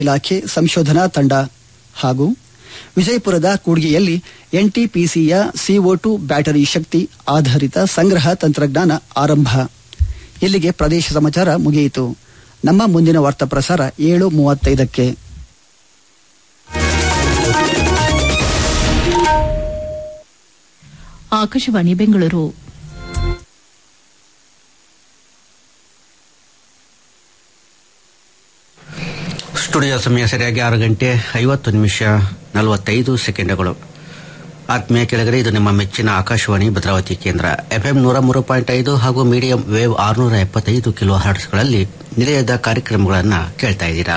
ಇಲಾಖೆ ಸಂಶೋಧನಾ ತಂಡ ಹಾಗೂ ವಿಜಯಪುರದ ಕೂಡ್ಗಿಯಲ್ಲಿ ಎನ್ಟಿಪಿಸಿಯ ಸಿಒ ಟು ಬ್ಯಾಟರಿ ಶಕ್ತಿ ಆಧಾರಿತ ಸಂಗ್ರಹ ತಂತ್ರಜ್ಞಾನ ಆರಂಭ ಇಲ್ಲಿಗೆ ಪ್ರದೇಶ ಸಮಾಚಾರ ಮುಗಿಯಿತು ನಮ್ಮ ಮುಂದಿನ ವಾರ್ತಾ ಪ್ರಸಾರ ಏಳು ಮೂವತ್ತೈದಕ್ಕೆ ಆಕಾಶವಾಣಿ ಬೆಂಗಳೂರು ಸ್ಟುಡಿಯೋ ಸಮಯ ಸರಿಯಾಗಿ ಆರು ಗಂಟೆ ಐವತ್ತು ನಿಮಿಷ ನಲವತ್ತೈದು ಸೆಕೆಂಡ್ಗಳು ಆತ್ಮೀಯ ಕೆಳಗಡೆ ಇದು ನಿಮ್ಮ ಮೆಚ್ಚಿನ ಆಕಾಶವಾಣಿ ಭದ್ರಾವತಿ ಕೇಂದ್ರ ಎಫ್ಎಂ ನೂರ ಮೂರು ಪಾಯಿಂಟ್ ಐದು ಹಾಗೂ ಮೀಡಿಯಂ ವೇವ್ ಆರುನೂರ ಎಪ್ಪತ್ತೈದು ಕಿಲೋ ಹರ್ಟ್ಸ್ಗಳಲ್ಲಿ ನಿಲಯದ ಕಾರ್ಯಕ್ರಮಗಳನ್ನು ಕೇಳ್ತಾ ಇದ್ದೀರಾ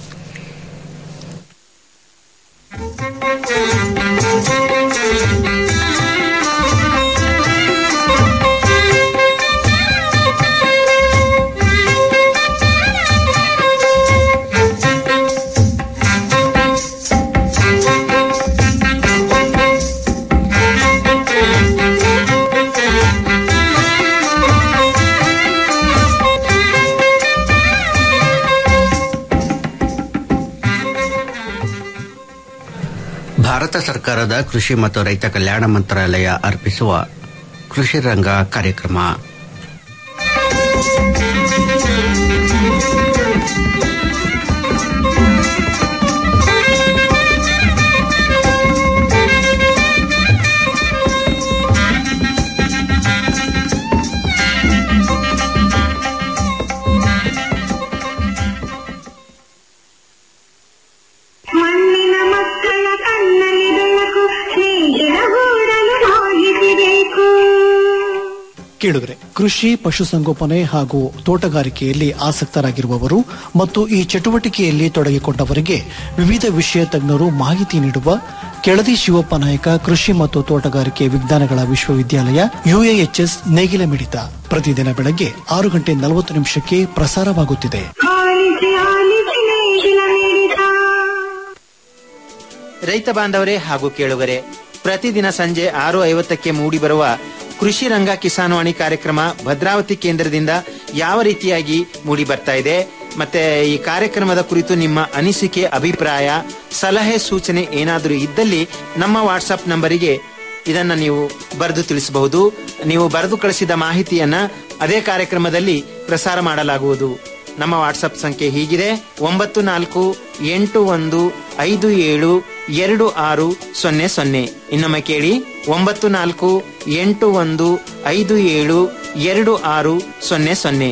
ಭಾರತ ಸರ್ಕಾರದ ಕೃಷಿ ಮತ್ತು ರೈತ ಕಲ್ಯಾಣ ಮಂತ್ರಾಲಯ ಅರ್ಪಿಸುವ ಕೃಷಿ ರಂಗ ಕಾರ್ಯಕ್ರಮ ಮಣ್ಣಿನ ಮಕ್ಕಳ ಕಣ್ಣಲ್ಲಿ ಬೆಳಕು ಸ್ನೇಹಿತರ ಗೂಡಲು ಹೋಗಿಸಬೇಕು ಕೇಳಿದ್ರೆ ಕೃಷಿ ಪಶುಸಂಗೋಪನೆ ಹಾಗೂ ತೋಟಗಾರಿಕೆಯಲ್ಲಿ ಆಸಕ್ತರಾಗಿರುವವರು ಮತ್ತು ಈ ಚಟುವಟಿಕೆಯಲ್ಲಿ ತೊಡಗಿಕೊಂಡವರಿಗೆ ವಿವಿಧ ವಿಷಯ ತಜ್ಞರು ಮಾಹಿತಿ ನೀಡುವ ಕೆಳದಿ ಶಿವಪ್ಪ ನಾಯಕ ಕೃಷಿ ಮತ್ತು ತೋಟಗಾರಿಕೆ ವಿಜ್ಞಾನಗಳ ವಿಶ್ವವಿದ್ಯಾಲಯ ಯುಎಎಚ್ಎಸ್ ನೇಗಿಲ ಮಿಡಿತ ಪ್ರತಿದಿನ ಬೆಳಗ್ಗೆ ಆರು ಗಂಟೆ ನಲವತ್ತು ನಿಮಿಷಕ್ಕೆ ಪ್ರಸಾರವಾಗುತ್ತಿದೆ ಆಲಿಸಿ ಆಲಿಸಿ ನೇಗಿಲ ಮಿಡಿತ ರೈತ ಬಾಂಧವರೇ ಹಾಗೂ ಕೇಳುಗರೆ ಪ್ರತಿದಿನ ಸಂಜೆ ಆರು ಐವತ್ತಕ್ಕೆ ಮೂಡಿಬರುವ ಕೃಷಿ ರಂಗ ಕಿಸಾನ್ವಾಣಿ ಕಾರ್ಯಕ್ರಮ ಭದ್ರಾವತಿ ಕೇಂದ್ರದಿಂದ ಯಾವ ರೀತಿಯಾಗಿ ಮೂಡಿ ಬರ್ತಾ ಇದೆ ಮತ್ತೆ ಈ ಕಾರ್ಯಕ್ರಮದ ಕುರಿತು ನಿಮ್ಮ ಅನಿಸಿಕೆ ಅಭಿಪ್ರಾಯ ಸಲಹೆ ಸೂಚನೆ ಏನಾದರೂ ಇದ್ದಲ್ಲಿ ನಮ್ಮ ವಾಟ್ಸಪ್ ನಂಬರಿಗೆ ಇದನ್ನ ನೀವು ಬರೆದು ತಿಳಿಸಬಹುದು ನೀವು ಬರೆದು ಕಳಿಸಿದ ಮಾಹಿತಿಯನ್ನ ಅದೇ ಕಾರ್ಯಕ್ರಮದಲ್ಲಿ ಪ್ರಸಾರ ಮಾಡಲಾಗುವುದು ನಮ್ಮ ವಾಟ್ಸಪ್ ಸಂಖ್ಯೆ ಹೀಗಿದೆ ಒಂಬತ್ತು ನಾಲ್ಕು ಎಂಟು ಒಂದು ಐದು ಏಳು ಎರಡು ಆರು ಸೊನ್ನೆ ಸೊನ್ನೆ ಇನ್ನೊಮ್ಮೆ ಕೇಳಿ ಒಂಬತ್ತು ನಾಲ್ಕು ಎಂಟು ಒಂದು ಐದು ಏಳು ಎರಡು ಆರು ಸೊನ್ನೆ ಸೊನ್ನೆ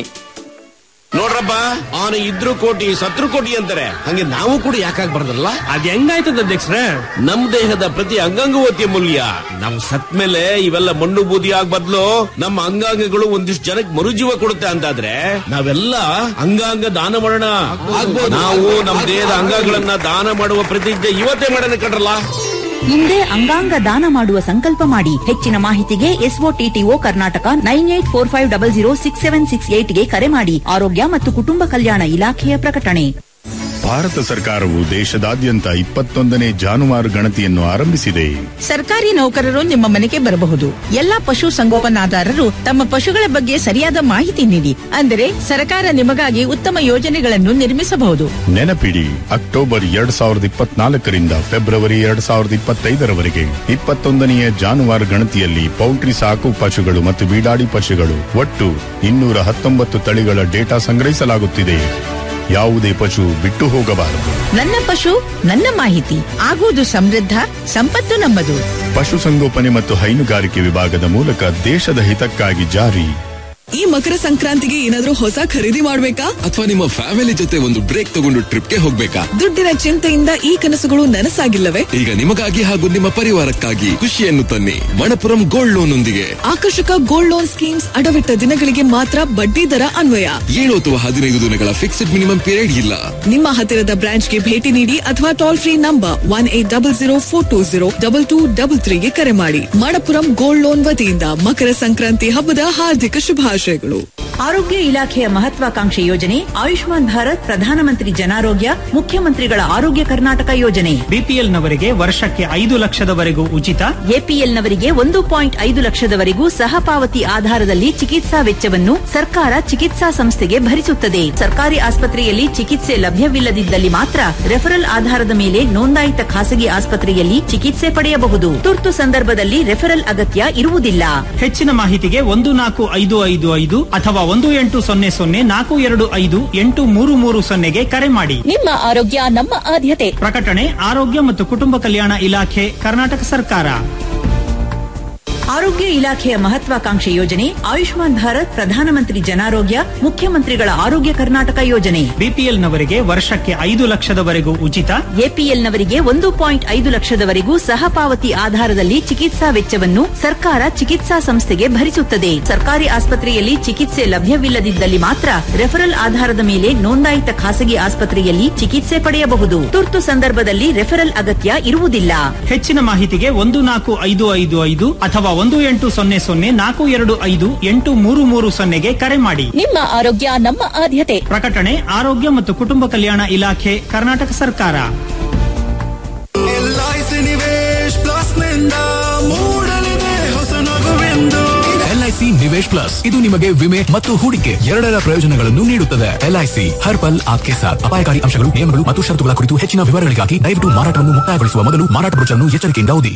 ನೋಡ್ರಪ್ಪ ಅವನು ಇದ್ರು ಕೋಟಿ ಸತ್ರು ಕೋಟಿ ಅಂತಾರೆ ಹಂಗೆ ನಾವು ಕೂಡ ಯಾಕಾಗ್ಬಾರ್ದಲ್ಲ ಅದ್ ಹೆಂಗಾಯ್ತದ ಅಧ್ಯಕ್ಷರೇ ನಮ್ ದೇಹದ ಪ್ರತಿ ಅಂಗಾಂಗವೂ ಅತಿ ಅಮೂಲ್ಯ ನಮ್ ಸತ್ ಮೇಲೆ ಇವೆಲ್ಲ ಮಣ್ಣು ಬೂದಿ ಆಗ್ ಬದ್ಲು ನಮ್ಮ ಅಂಗಾಂಗಗಳು ಒಂದಿಷ್ಟು ಜನಕ್ಕೆ ಮರುಜೀವ ಕೊಡುತ್ತೆ ಅಂತಾದ್ರೆ ನಾವೆಲ್ಲ ಅಂಗಾಂಗ ದಾನ ಮಾಡೋಣ ನಾವು ನಮ್ ದೇಹದ ಅಂಗಗಳನ್ನ ದಾನ ಮಾಡುವ ಪ್ರತಿಜ್ಞೆ ಇವತ್ತೇ ಮಾಡೋಣ ಕಣ್ರಲ್ಲ ಹಿಂದೆ ಅಂಗಾಂಗ ದಾನ ಮಾಡುವ ಸಂಕಲ್ಪ ಮಾಡಿ ಹೆಚ್ಚಿನ ಮಾಹಿತಿಗೆ SOTTO Karnataka nine eight four five double zero six seven six ಏಟ್ಗೆ ಕರೆ ಮಾಡಿ ಆರೋಗ್ಯ ಮತ್ತು ಕುಟುಂಬ ಕಲ್ಯಾಣ ಇಲಾಖೆಯ ಪ್ರಕಟಣೆ ಭಾರತ ಸರ್ಕಾರವು ದೇಶದಾದ್ಯಂತ ಇಪ್ಪತ್ತೊಂದನೇ ಜಾನುವಾರು ಗಣತಿಯನ್ನು ಆರಂಭಿಸಿದೆ ಸರ್ಕಾರಿ ನೌಕರರು ನಿಮ್ಮ ಮನೆಗೆ ಬರಬಹುದು ಎಲ್ಲಾ ಪಶು ಸಂಗೋಪನಾದಾರರು ತಮ್ಮ ಪಶುಗಳ ಬಗ್ಗೆ ಸರಿಯಾದ ಮಾಹಿತಿ ನೀಡಿ ಅಂದರೆ ಸರ್ಕಾರ ನಿಮಗಾಗಿ ಉತ್ತಮ ಯೋಜನೆಗಳನ್ನು ನಿರ್ಮಿಸಬಹುದು ನೆನಪಿಡಿ ಅಕ್ಟೋಬರ್ ಎರಡ್ ಸಾವಿರದ ಇಪ್ಪತ್ನಾಲ್ಕರಿಂದ ಫೆಬ್ರವರಿ ಎರಡ್ ಸಾವಿರದ ಇಪ್ಪತ್ತೈದರವರೆಗೆ ಇಪ್ಪತ್ತೊಂದನೆಯ ಜಾನುವಾರು ಗಣತಿಯಲ್ಲಿ ಪೌಲ್ಟ್ರಿ ಸಾಕು ಪಶುಗಳು ಮತ್ತು ಬೀಡಾಡಿ ಪಶುಗಳು ಒಟ್ಟು ಇನ್ನೂರ ಹತ್ತೊಂಬತ್ತು ತಳಿಗಳ ಡೇಟಾ ಸಂಗ್ರಹಿಸಲಾಗುತ್ತಿದೆ ಯಾವುದೇ ಪಶು ಬಿಟ್ಟು ಹೋಗಬಾರದು ನನ್ನ ಪಶು ನನ್ನ ಮಾಹಿತಿ ಆಗುವುದು ಸಮೃದ್ಧ ಸಂಪತ್ತು ನಮ್ಮದು ಪಶುಸಂಗೋಪನೆ ಮತ್ತು ಹೈನುಗಾರಿಕೆ ವಿಭಾಗದ ಮೂಲಕ ದೇಶದ ಹಿತಕ್ಕಾಗಿ ಜಾರಿ ಈ ಮಕರ ಸಂಕ್ರಾಂತಿಗೆ ಏನಾದ್ರೂ ಹೊಸ ಖರೀದಿ ಮಾಡ್ಬೇಕಾ ಅಥವಾ ನಿಮ್ಮ ಫ್ಯಾಮಿಲಿ ಜೊತೆ ಒಂದು ಬ್ರೇಕ್ ತಗೊಂಡು ಟ್ರಿಪ್ಗೆ ಹೋಗ್ಬೇಕಾ ದುಡ್ಡಿನ ಚಿಂತೆಯಿಂದ ಈ ಕನಸುಗಳು ನನಸಾಗಿಲ್ಲವೇ ಈಗ ನಿಮಗಾಗಿ ಹಾಗೂ ನಿಮ್ಮ ಪರಿವಾರಕ್ಕಾಗಿ ಖುಷಿಯನ್ನು ತನ್ನಿ ಮಣಪುರಂ ಗೋಲ್ಡ್ ಲೋನ್ ಒಂದಿಗೆ ಆಕರ್ಷಕ ಗೋಲ್ಡ್ ಲೋನ್ ಸ್ಕೀಮ್ಸ್ ಅಡವಿಟ್ಟ ದಿನಗಳಿಗೆ ಮಾತ್ರ ಬಡ್ಡಿ ದರ ಅನ್ವಯ ಏಳು ಅಥವಾ ಹದಿನೈದು ದಿನಗಳ ಫಿಕ್ಸ್ಡ್ ಮಿನಿಮಮ್ ಪೀರಿಯಡ್ ಇಲ್ಲ ನಿಮ್ಮ ಹತ್ತಿರದ ಬ್ರಾಂಚ್ಗೆ ಭೇಟಿ ನೀಡಿ ಅಥವಾ toll free number one eight double zero four two zero double two double ತ್ರೀಗೆ ಕರೆ ಮಾಡಿ ಮಣಪುರಂ ಗೋಲ್ಡ್ ಲೋನ್ ವತಿಯಿಂದ ಮಕರ ಸಂಕ್ರಾಂತಿ ಹಬ್ಬದ ಹಾರ್ದಿಕ ಶುಭಾಶಯಗಳು ಆರೋಗ್ಯ ಇಲಾಖೆಯ ಮಹತ್ವಾಕಾಂಕ್ಷೆ ಯೋಜನೆ ಆಯುಷ್ಮಾನ್ ಭಾರತ್ ಪ್ರಧಾನಮಂತ್ರಿ ಜನಾರೋಗ್ಯ ಮುಖ್ಯಮಂತ್ರಿಗಳ ಆರೋಗ್ಯ ಕರ್ನಾಟಕ ಯೋಜನೆ ಬಿಪಿಎಲ್ನವರಿಗೆ ವರ್ಷಕ್ಕೆ ಐದು ಲಕ್ಷದವರೆಗೂ ಉಚಿತ ಎಪಿಎಲ್ನವರಿಗೆ ಒಂದು ಪಾಯಿಂಟ್ ಐದು ಲಕ್ಷದವರೆಗೂ ಸಹಪಾವತಿ ಆಧಾರದಲ್ಲಿ ಚಿಕಿತ್ಸಾ ವೆಚ್ಚವನ್ನು ಸರ್ಕಾರ ಚಿಕಿತ್ಸಾ ಸಂಸ್ಥೆಗೆ ಭರಿಸುತ್ತದೆ ಸರ್ಕಾರಿ ಆಸ್ಪತ್ರೆಯಲ್ಲಿ ಚಿಕಿತ್ಸೆ ಲಭ್ಯವಿಲ್ಲದಿದ್ದಲ್ಲಿ ಮಾತ್ರ ರೆಫರಲ್ ಆಧಾರದ ಮೇಲೆ ನೋಂದಾಯಿತ ಖಾಸಗಿ ಆಸ್ಪತ್ರೆಯಲ್ಲಿ ಚಿಕಿತ್ಸೆ ಪಡೆಯಬಹುದು ತುರ್ತು ಸಂದರ್ಭದಲ್ಲಿ ರೆಫರಲ್ ಅಗತ್ಯ ಇರುವುದಿಲ್ಲ ಹೆಚ್ಚಿನ ಮಾಹಿತಿಗೆ ಒಂದು ನಾಲ್ಕು ಐದು ಐದು ಐದು ಅಥವಾ ಒಂದು ಎಂಟು ಸೊನ್ನೆ ಸೊನ್ನೆ ನಾಲ್ಕು ಎರಡು ಐದು ಎಂಟು ಮೂರು ಮೂರು ಸೊನ್ನೆಗೆ ಕರೆ ಮಾಡಿ ನಿಮ್ಮ ಆರೋಗ್ಯ ನಮ್ಮ ಆದ್ಯತೆ ಪ್ರಕಟಣೆ ಆರೋಗ್ಯ ಮತ್ತು ಕುಟುಂಬ ಕಲ್ಯಾಣ ಇಲಾಖೆ ಕರ್ನಾಟಕ ಸರ್ಕಾರ ಆರೋಗ್ಯ ಇಲಾಖೆಯ ಮಹತ್ವಾಕಾಂಕ್ಷೆ ಯೋಜನೆ ಆಯುಷ್ಮಾನ್ ಭಾರತ್ ಪ್ರಧಾನಮಂತ್ರಿ ಜನಾರೋಗ್ಯ ಮುಖ್ಯಮಂತ್ರಿಗಳ ಆರೋಗ್ಯ ಕರ್ನಾಟಕ ಯೋಜನೆ ಬಿಪಿಎಲ್ನವರಿಗೆ ವರ್ಷಕ್ಕೆ ಐದು ಲಕ್ಷದವರೆಗೂ ಉಚಿತ ಎಪಿಎಲ್ನವರಿಗೆ ಒಂದು ಪಾಯಿಂಟ್ ಐದು ಲಕ್ಷದವರೆಗೂ ಸಹಪಾವತಿ ಆಧಾರದಲ್ಲಿ ಚಿಕಿತ್ಸಾ ವೆಚ್ಚವನ್ನು ಸರ್ಕಾರ ಚಿಕಿತ್ಸಾ ಸಂಸ್ಥೆಗೆ ಭರಿಸುತ್ತದೆ ಸರ್ಕಾರಿ ಆಸ್ಪತ್ರೆಯಲ್ಲಿ ಚಿಕಿತ್ಸೆ ಲಭ್ಯವಿಲ್ಲದಿದ್ದಲ್ಲಿ ಮಾತ್ರ ರೆಫರಲ್ ಆಧಾರದ ಮೇಲೆ ನೋಂದಾಯಿತ ಖಾಸಗಿ ಆಸ್ಪತ್ರೆಯಲ್ಲಿ ಚಿಕಿತ್ಸೆ ಪಡೆಯಬಹುದು ತುರ್ತು ಸಂದರ್ಭದಲ್ಲಿ ರೆಫರಲ್ ಅಗತ್ಯ ಇರುವುದಿಲ್ಲ ಹೆಚ್ಚಿನ ಮಾಹಿತಿಗೆ ಒಂದು ನಾಲ್ಕು ಐದು ಐದು ಐದು ಅಥವಾ ಒಂದು ಎಂಟು ಸೊನ್ನೆ ಸೊನ್ನೆ ನಾಲ್ಕು ಎರಡು ಐದು ಎಂಟು ಮೂರು ಮೂರು ಸೊನ್ನೆಗೆ ಕರೆ ಮಾಡಿ ನಿಮ್ಮ ಆರೋಗ್ಯ ನಮ್ಮ ಆದ್ಯತೆ ಪ್ರಕಟಣೆ ಆರೋಗ್ಯ ಮತ್ತು ಕುಟುಂಬ ಕಲ್ಯಾಣ ಇಲಾಖೆ ಕರ್ನಾಟಕ ಸರ್ಕಾರ ಎಲ್ಐಸಿ ನಿವೇಶ್ ಪ್ಲಸ್ ನಿಂದ ಮೂಡಲಿದೆ ಹೊಸ ನಗುವೆಂದು ಎಲ್ಐಸಿ ನಿವೇಶ್ ಪ್ಲಸ್ ಇದು ನಿಮಗೆ ವಿಮೆ ಮತ್ತು ಹೂಡಿಕೆ ಎರಡರ ಪ್ರಯೋಜನಗಳನ್ನು ನೀಡುತ್ತದೆ ಎಲ್ಐಸಿ ಹರ್ ಪಲ್ ಆಪ್ಕೆ ಸಾಥ್ ಅಪಾಯಕಾರಿ ಅಂಶಗಳು ನಿಯಮಗಳು ಮತ್ತು ಷರತ್ತುಗಳ ಕುರಿತು ಹೆಚ್ಚಿನ ವಿವರಗಳಿಗಾಗಿ ದಯವಿಟ್ಟು ಮಾರಾಟವನ್ನು ಮುಕ್ತಾಯಗೊಳಿಸುವ ಮೊದಲು ಮಾರಾಟ ಬ್ರೋಚರ್ನ್ನು ಎಚ್ಚರಿಕೆಯಿಂದ ಓದಿ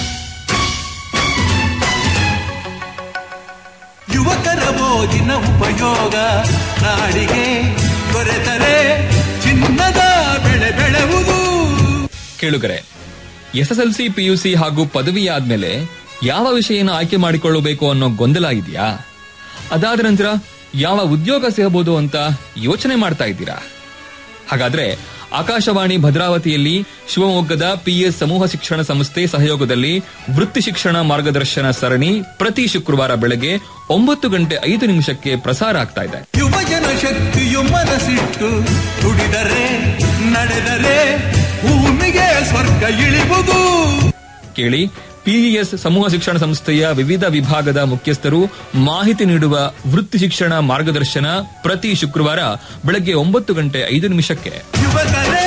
ಯುವಕರ ಓದಿನ ಉಪಯೋಗ ನಾಡಿಗೆ ದೊರೆತರೆ ಚಿನ್ನದ ಬೆಳೆ ಬೆಳೆವುದು ಕೇಳುಗರೆ ಎಸ್ಎಸ್ಎಲ್ಸಿ ಪಿಯುಸಿ ಹಾಗೂ ಪದವಿ ಆದ್ಮೇಲೆ ಯಾವ ವಿಷಯನ ಆಯ್ಕೆ ಮಾಡಿಕೊಳ್ಳಬೇಕು ಅನ್ನೋ ಗೊಂದಲ ಇದೆಯಾ ಅದಾದ ನಂತರ ಯಾವ ಉದ್ಯೋಗ ಸಿಗಬಹುದು ಅಂತ ಯೋಚನೆ ಮಾಡ್ತಾ ಇದ್ದೀರಾ ಹಾಗಾದ್ರೆ ಆಕಾಶವಾಣಿ ಭದ್ರಾವತಿಯಲ್ಲಿ ಶಿವಮೊಗ್ಗದ ಪಿಎಸ್ ಸಮೂಹ ಶಿಕ್ಷಣ ಸಂಸ್ಥೆ ಸಹಯೋಗದಲ್ಲಿ ವೃತ್ತಿ ಶಿಕ್ಷಣ ಮಾರ್ಗದರ್ಶನ ಸರಣಿ ಪ್ರತಿ ಶುಕ್ರವಾರ ಬೆಳಗ್ಗೆ ಒಂಬತ್ತು ಗಂಟೆ ಐದು ನಿಮಿಷಕ್ಕೆ ಪ್ರಸಾರ ಆಗ್ತಾ ಇದೆ ಯುವಜನ ಶಕ್ತಿಯು ಮನಸ್ಸಿಟ್ಟು ದುಡಿದರೆ ನಡೆದರೆ ಭೂಮಿಗೆ ಸ್ವರ್ಗ ಇಳಿವುದು ಕೇಳಿ ಪಿಇಎಸ್ ಸಮೂಹ ಶಿಕ್ಷಣ ಸಂಸ್ಥೆಯ ವಿವಿಧ ವಿಭಾಗದ ಮುಖ್ಯಸ್ಥರು ಮಾಹಿತಿ ನೀಡುವ ವೃತ್ತಿ ಶಿಕ್ಷಣ ಮಾರ್ಗದರ್ಶನ ಪ್ರತಿ ಶುಕ್ರವಾರ ಬೆಳಗ್ಗೆ ಒಂಬತ್ತು ಗಂಟೆ ಐದು ನಿಮಿಷಕ್ಕೆ ಯುವಕರೇ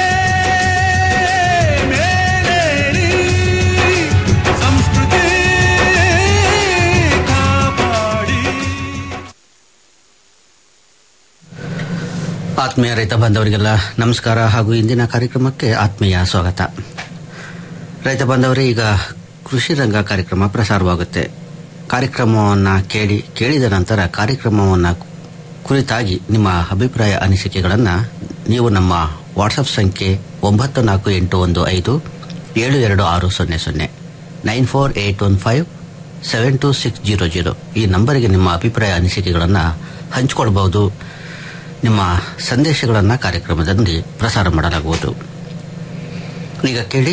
ಮೇಲೇರಿ ಸಂಸ್ಕೃತಿ ಕಾಪಾಡಿ ಆತ್ಮೀಯ ರೈತ ಬಾಂಧವರಿಗೆಲ್ಲ ನಮಸ್ಕಾರ ಹಾಗೂ ಇಂದಿನ ಕಾರ್ಯಕ್ರಮಕ್ಕೆ ಆತ್ಮೀಯ ಸ್ವಾಗತ ರೈತ ಬಾಂಧವರೇ ಈಗ ಕೃಷಿ ರಂಗ ಕಾರ್ಯಕ್ರಮ ಪ್ರಸಾರವಾಗುತ್ತೆ ಕಾರ್ಯಕ್ರಮವನ್ನು ಕೇಳಿ ಕೇಳಿದ ನಂತರ ಕಾರ್ಯಕ್ರಮವನ್ನು ಕುರಿತಾಗಿ ನಿಮ್ಮ ಅಭಿಪ್ರಾಯ ಅನಿಸಿಕೆಗಳನ್ನು ನೀವು ನಮ್ಮ ವಾಟ್ಸಪ್ ಸಂಖ್ಯೆ ಒಂಬತ್ತು ನಾಲ್ಕು ಎಂಟು ಒಂದು ಐದು ಏಳು ಎರಡು ಆರು ಸೊನ್ನೆ ಸೊನ್ನೆ nine four eight one five seven two six zero zero ಈ ನಂಬರಿಗೆ ನಿಮ್ಮ ಅಭಿಪ್ರಾಯ ಅನಿಸಿಕೆಗಳನ್ನು ಹಂಚಿಕೊಳ್ಬಹುದು ನಿಮ್ಮ ಸಂದೇಶಗಳನ್ನು ಕಾರ್ಯಕ್ರಮದಲ್ಲಿ ಪ್ರಸಾರ ಮಾಡಲಾಗುವುದು ಈಗ ಕೇಳಿ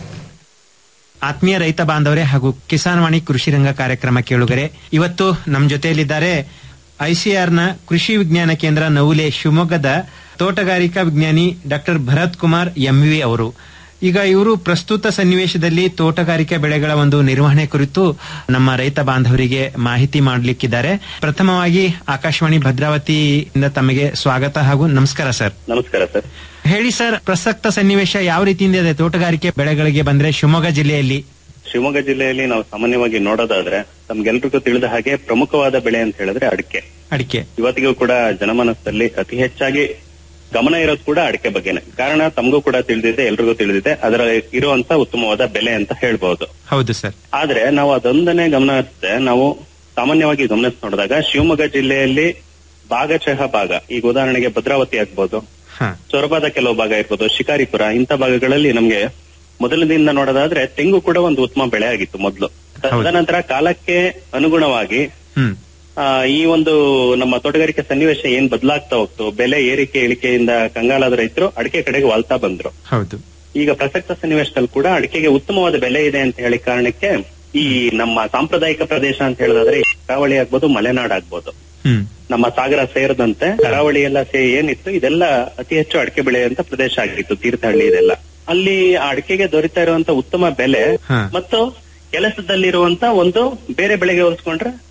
ಆತ್ಮೀಯ ರೈತ ಬಾಂಧವರೇ ಹಾಗೂ ಕಿಸಾನ್ ವಾಣಿ ಕೃಷಿ ರಂಗ ಕಾರ್ಯಕ್ರಮ ಕೇಳುಗರೆ ಇವತ್ತು ನಮ್ಮ ಜೊತೆಯಲ್ಲಿದ್ದಾರೆ ಐಸಿಆರ್ ನ ಕೃಷಿ ವಿಜ್ಞಾನ ಕೇಂದ್ರ ನವುಲೆ ಶಿವಮೊಗ್ಗದ ತೋಟಗಾರಿಕಾ ವಿಜ್ಞಾನಿ ಡಾಕ್ಟರ್ ಭರತ್ ಕುಮಾರ್ ಎಂವಿ ಅವರು ಈಗ ಇವರು ಪ್ರಸ್ತುತ ಸನ್ನಿವೇಶದಲ್ಲಿ ತೋಟಗಾರಿಕೆ ಬೆಳೆಗಳ ಒಂದು ನಿರ್ವಹಣೆ ಕುರಿತು ನಮ್ಮ ರೈತ ಬಾಂಧವರಿಗೆ ಮಾಹಿತಿ ಮಾಡಲಿಕ್ಕಿದ್ದಾರೆ ಪ್ರಥಮವಾಗಿ ಆಕಾಶವಾಣಿ ಭದ್ರಾವತಿಯಿಂದ ತಮಗೆ ಸ್ವಾಗತ ಹಾಗೂ ನಮಸ್ಕಾರ ಸರ್ ನಮಸ್ಕಾರ ಸರ್ ಹೇಳಿ ಸರ್ ಪ್ರಸಕ್ತ ಸನ್ನಿವೇಶ ಯಾವ ರೀತಿಯಿಂದ ಇದೆ ತೋಟಗಾರಿಕೆ ಬೆಳೆಗಳಿಗೆ ಬಂದ್ರೆ ಶಿವಮೊಗ್ಗ ಜಿಲ್ಲೆಯಲ್ಲಿ ಶಿವಮೊಗ್ಗ ಜಿಲ್ಲೆಯಲ್ಲಿ ನಾವು ಸಾಮಾನ್ಯವಾಗಿ ನೋಡೋದಾದ್ರೆ ತಮ್ಗೆಲ್ರಿಗೂ ತಿಳಿದ ಹಾಗೆ ಪ್ರಮುಖವಾದ ಬೆಳೆ ಅಂತ ಹೇಳಿದ್ರೆ ಅಡಿಕೆ ಅಡಿಕೆ ಇವತ್ತಿಗೂ ಕೂಡ ಜನಮನಸ್ಸಲ್ಲಿ ಅತಿ ಹೆಚ್ಚಾಗಿ ಗಮನ ಇರೋದು ಕೂಡ ಅಡಿಕೆ ಬಗ್ಗೆನೆ ಕಾರಣ ತಮಗೂ ಕೂಡ ತಿಳಿದಿದೆ ಎಲ್ರಿಗೂ ತಿಳಿದಿದೆ ಅದರ ಇರುವಂತ ಉತ್ತಮವಾದ ಬೆಲೆ ಅಂತ ಹೇಳ್ಬಹುದು ಹೌದು ಸರ್ ಆದ್ರೆ ನಾವು ಅದೊಂದನ್ನೇ ಗಮನಿಸದೆ ನಾವು ಸಾಮಾನ್ಯವಾಗಿ ಗಮನಿಸಿ ನೋಡಿದಾಗ ಶಿವಮೊಗ್ಗ ಜಿಲ್ಲೆಯಲ್ಲಿ ಭಾಗಶಃ ಭಾಗ ಈಗ ಉದಾಹರಣೆಗೆ ಭದ್ರಾವತಿ ಆಗ್ಬೋದು ಸೊರಬಾದ ಕೆಲವು ಭಾಗ ಇರ್ಬೋದು ಶಿಕಾರಿಪುರ ಇಂಥ ಭಾಗಗಳಲ್ಲಿ ನಮ್ಗೆ ಮೊದಲಿನಿಂದ ನೋಡೋದಾದ್ರೆ ತೆಂಗು ಕೂಡ ಒಂದು ಉತ್ತಮ ಬೆಳೆ ಆಗಿತ್ತು ಮೊದಲು ತದನಂತರ ಕಾಲಕ್ಕೆ ಅನುಗುಣವಾಗಿ ಹ್ಮ್ ಆ, ಈ ಒಂದು ನಮ್ಮ ತೋಟಗಾರಿಕೆ ಸನ್ನಿವೇಶ ಏನ್ ಬದಲಾಗ್ತಾ ಹೋಗ್ತು ಬೆಲೆ ಏರಿಕೆ ಇಳಿಕೆಯಿಂದ ಕಂಗಾಲಾದ ರೈತರು ಅಡಿಕೆ ಕಡೆಗೆ ವಾಲ್ತಾ ಬಂದ್ರು ಹೌದು ಈಗ ಪ್ರಸಕ್ತ ಸನ್ನಿವೇಶದಲ್ಲಿ ಕೂಡ ಅಡಿಕೆಗೆ ಉತ್ತಮವಾದ ಬೆಲೆ ಇದೆ ಅಂತ ಹೇಳಿ ಕಾರಣಕ್ಕೆ ಈ ನಮ್ಮ ಸಾಂಪ್ರದಾಯಿಕ ಪ್ರದೇಶ ಅಂತ ಹೇಳೋದಾದ್ರೆ ಈ ಕರಾವಳಿ ಆಗ್ಬೋದು ಮಲೆನಾಡ್ ಆಗ್ಬೋದು ಹ್ಮ್ ನಮ್ಮ ಸಾಗರ ಸೇರಿದಂತೆ ಕರಾವಳಿ ಎಲ್ಲ ಸೇ ಏನಿತ್ತು ಇದೆಲ್ಲ ಅತಿ ಹೆಚ್ಚು ಅಡಿಕೆ ಬೆಳೆಯುವಂತ ಪ್ರದೇಶ ಆಗಿತ್ತು ತೀರ್ಥಹಳ್ಳಿ ಇದೆಲ್ಲ ಅಲ್ಲಿ ಆ ಅಡಿಕೆಗೆ ದೊರೀತಾ ಇರುವಂತ ಉತ್ತಮ ಬೆಲೆ ಹಾ. ಮತ್ತು ಕೆಲಸದಲ್ಲಿರುವಂತ ಒಂದು ಬೇರೆ ಬೆಳೆಗೆ ಹೋಲಿಸ್ಕೊಂಡ್ರೆ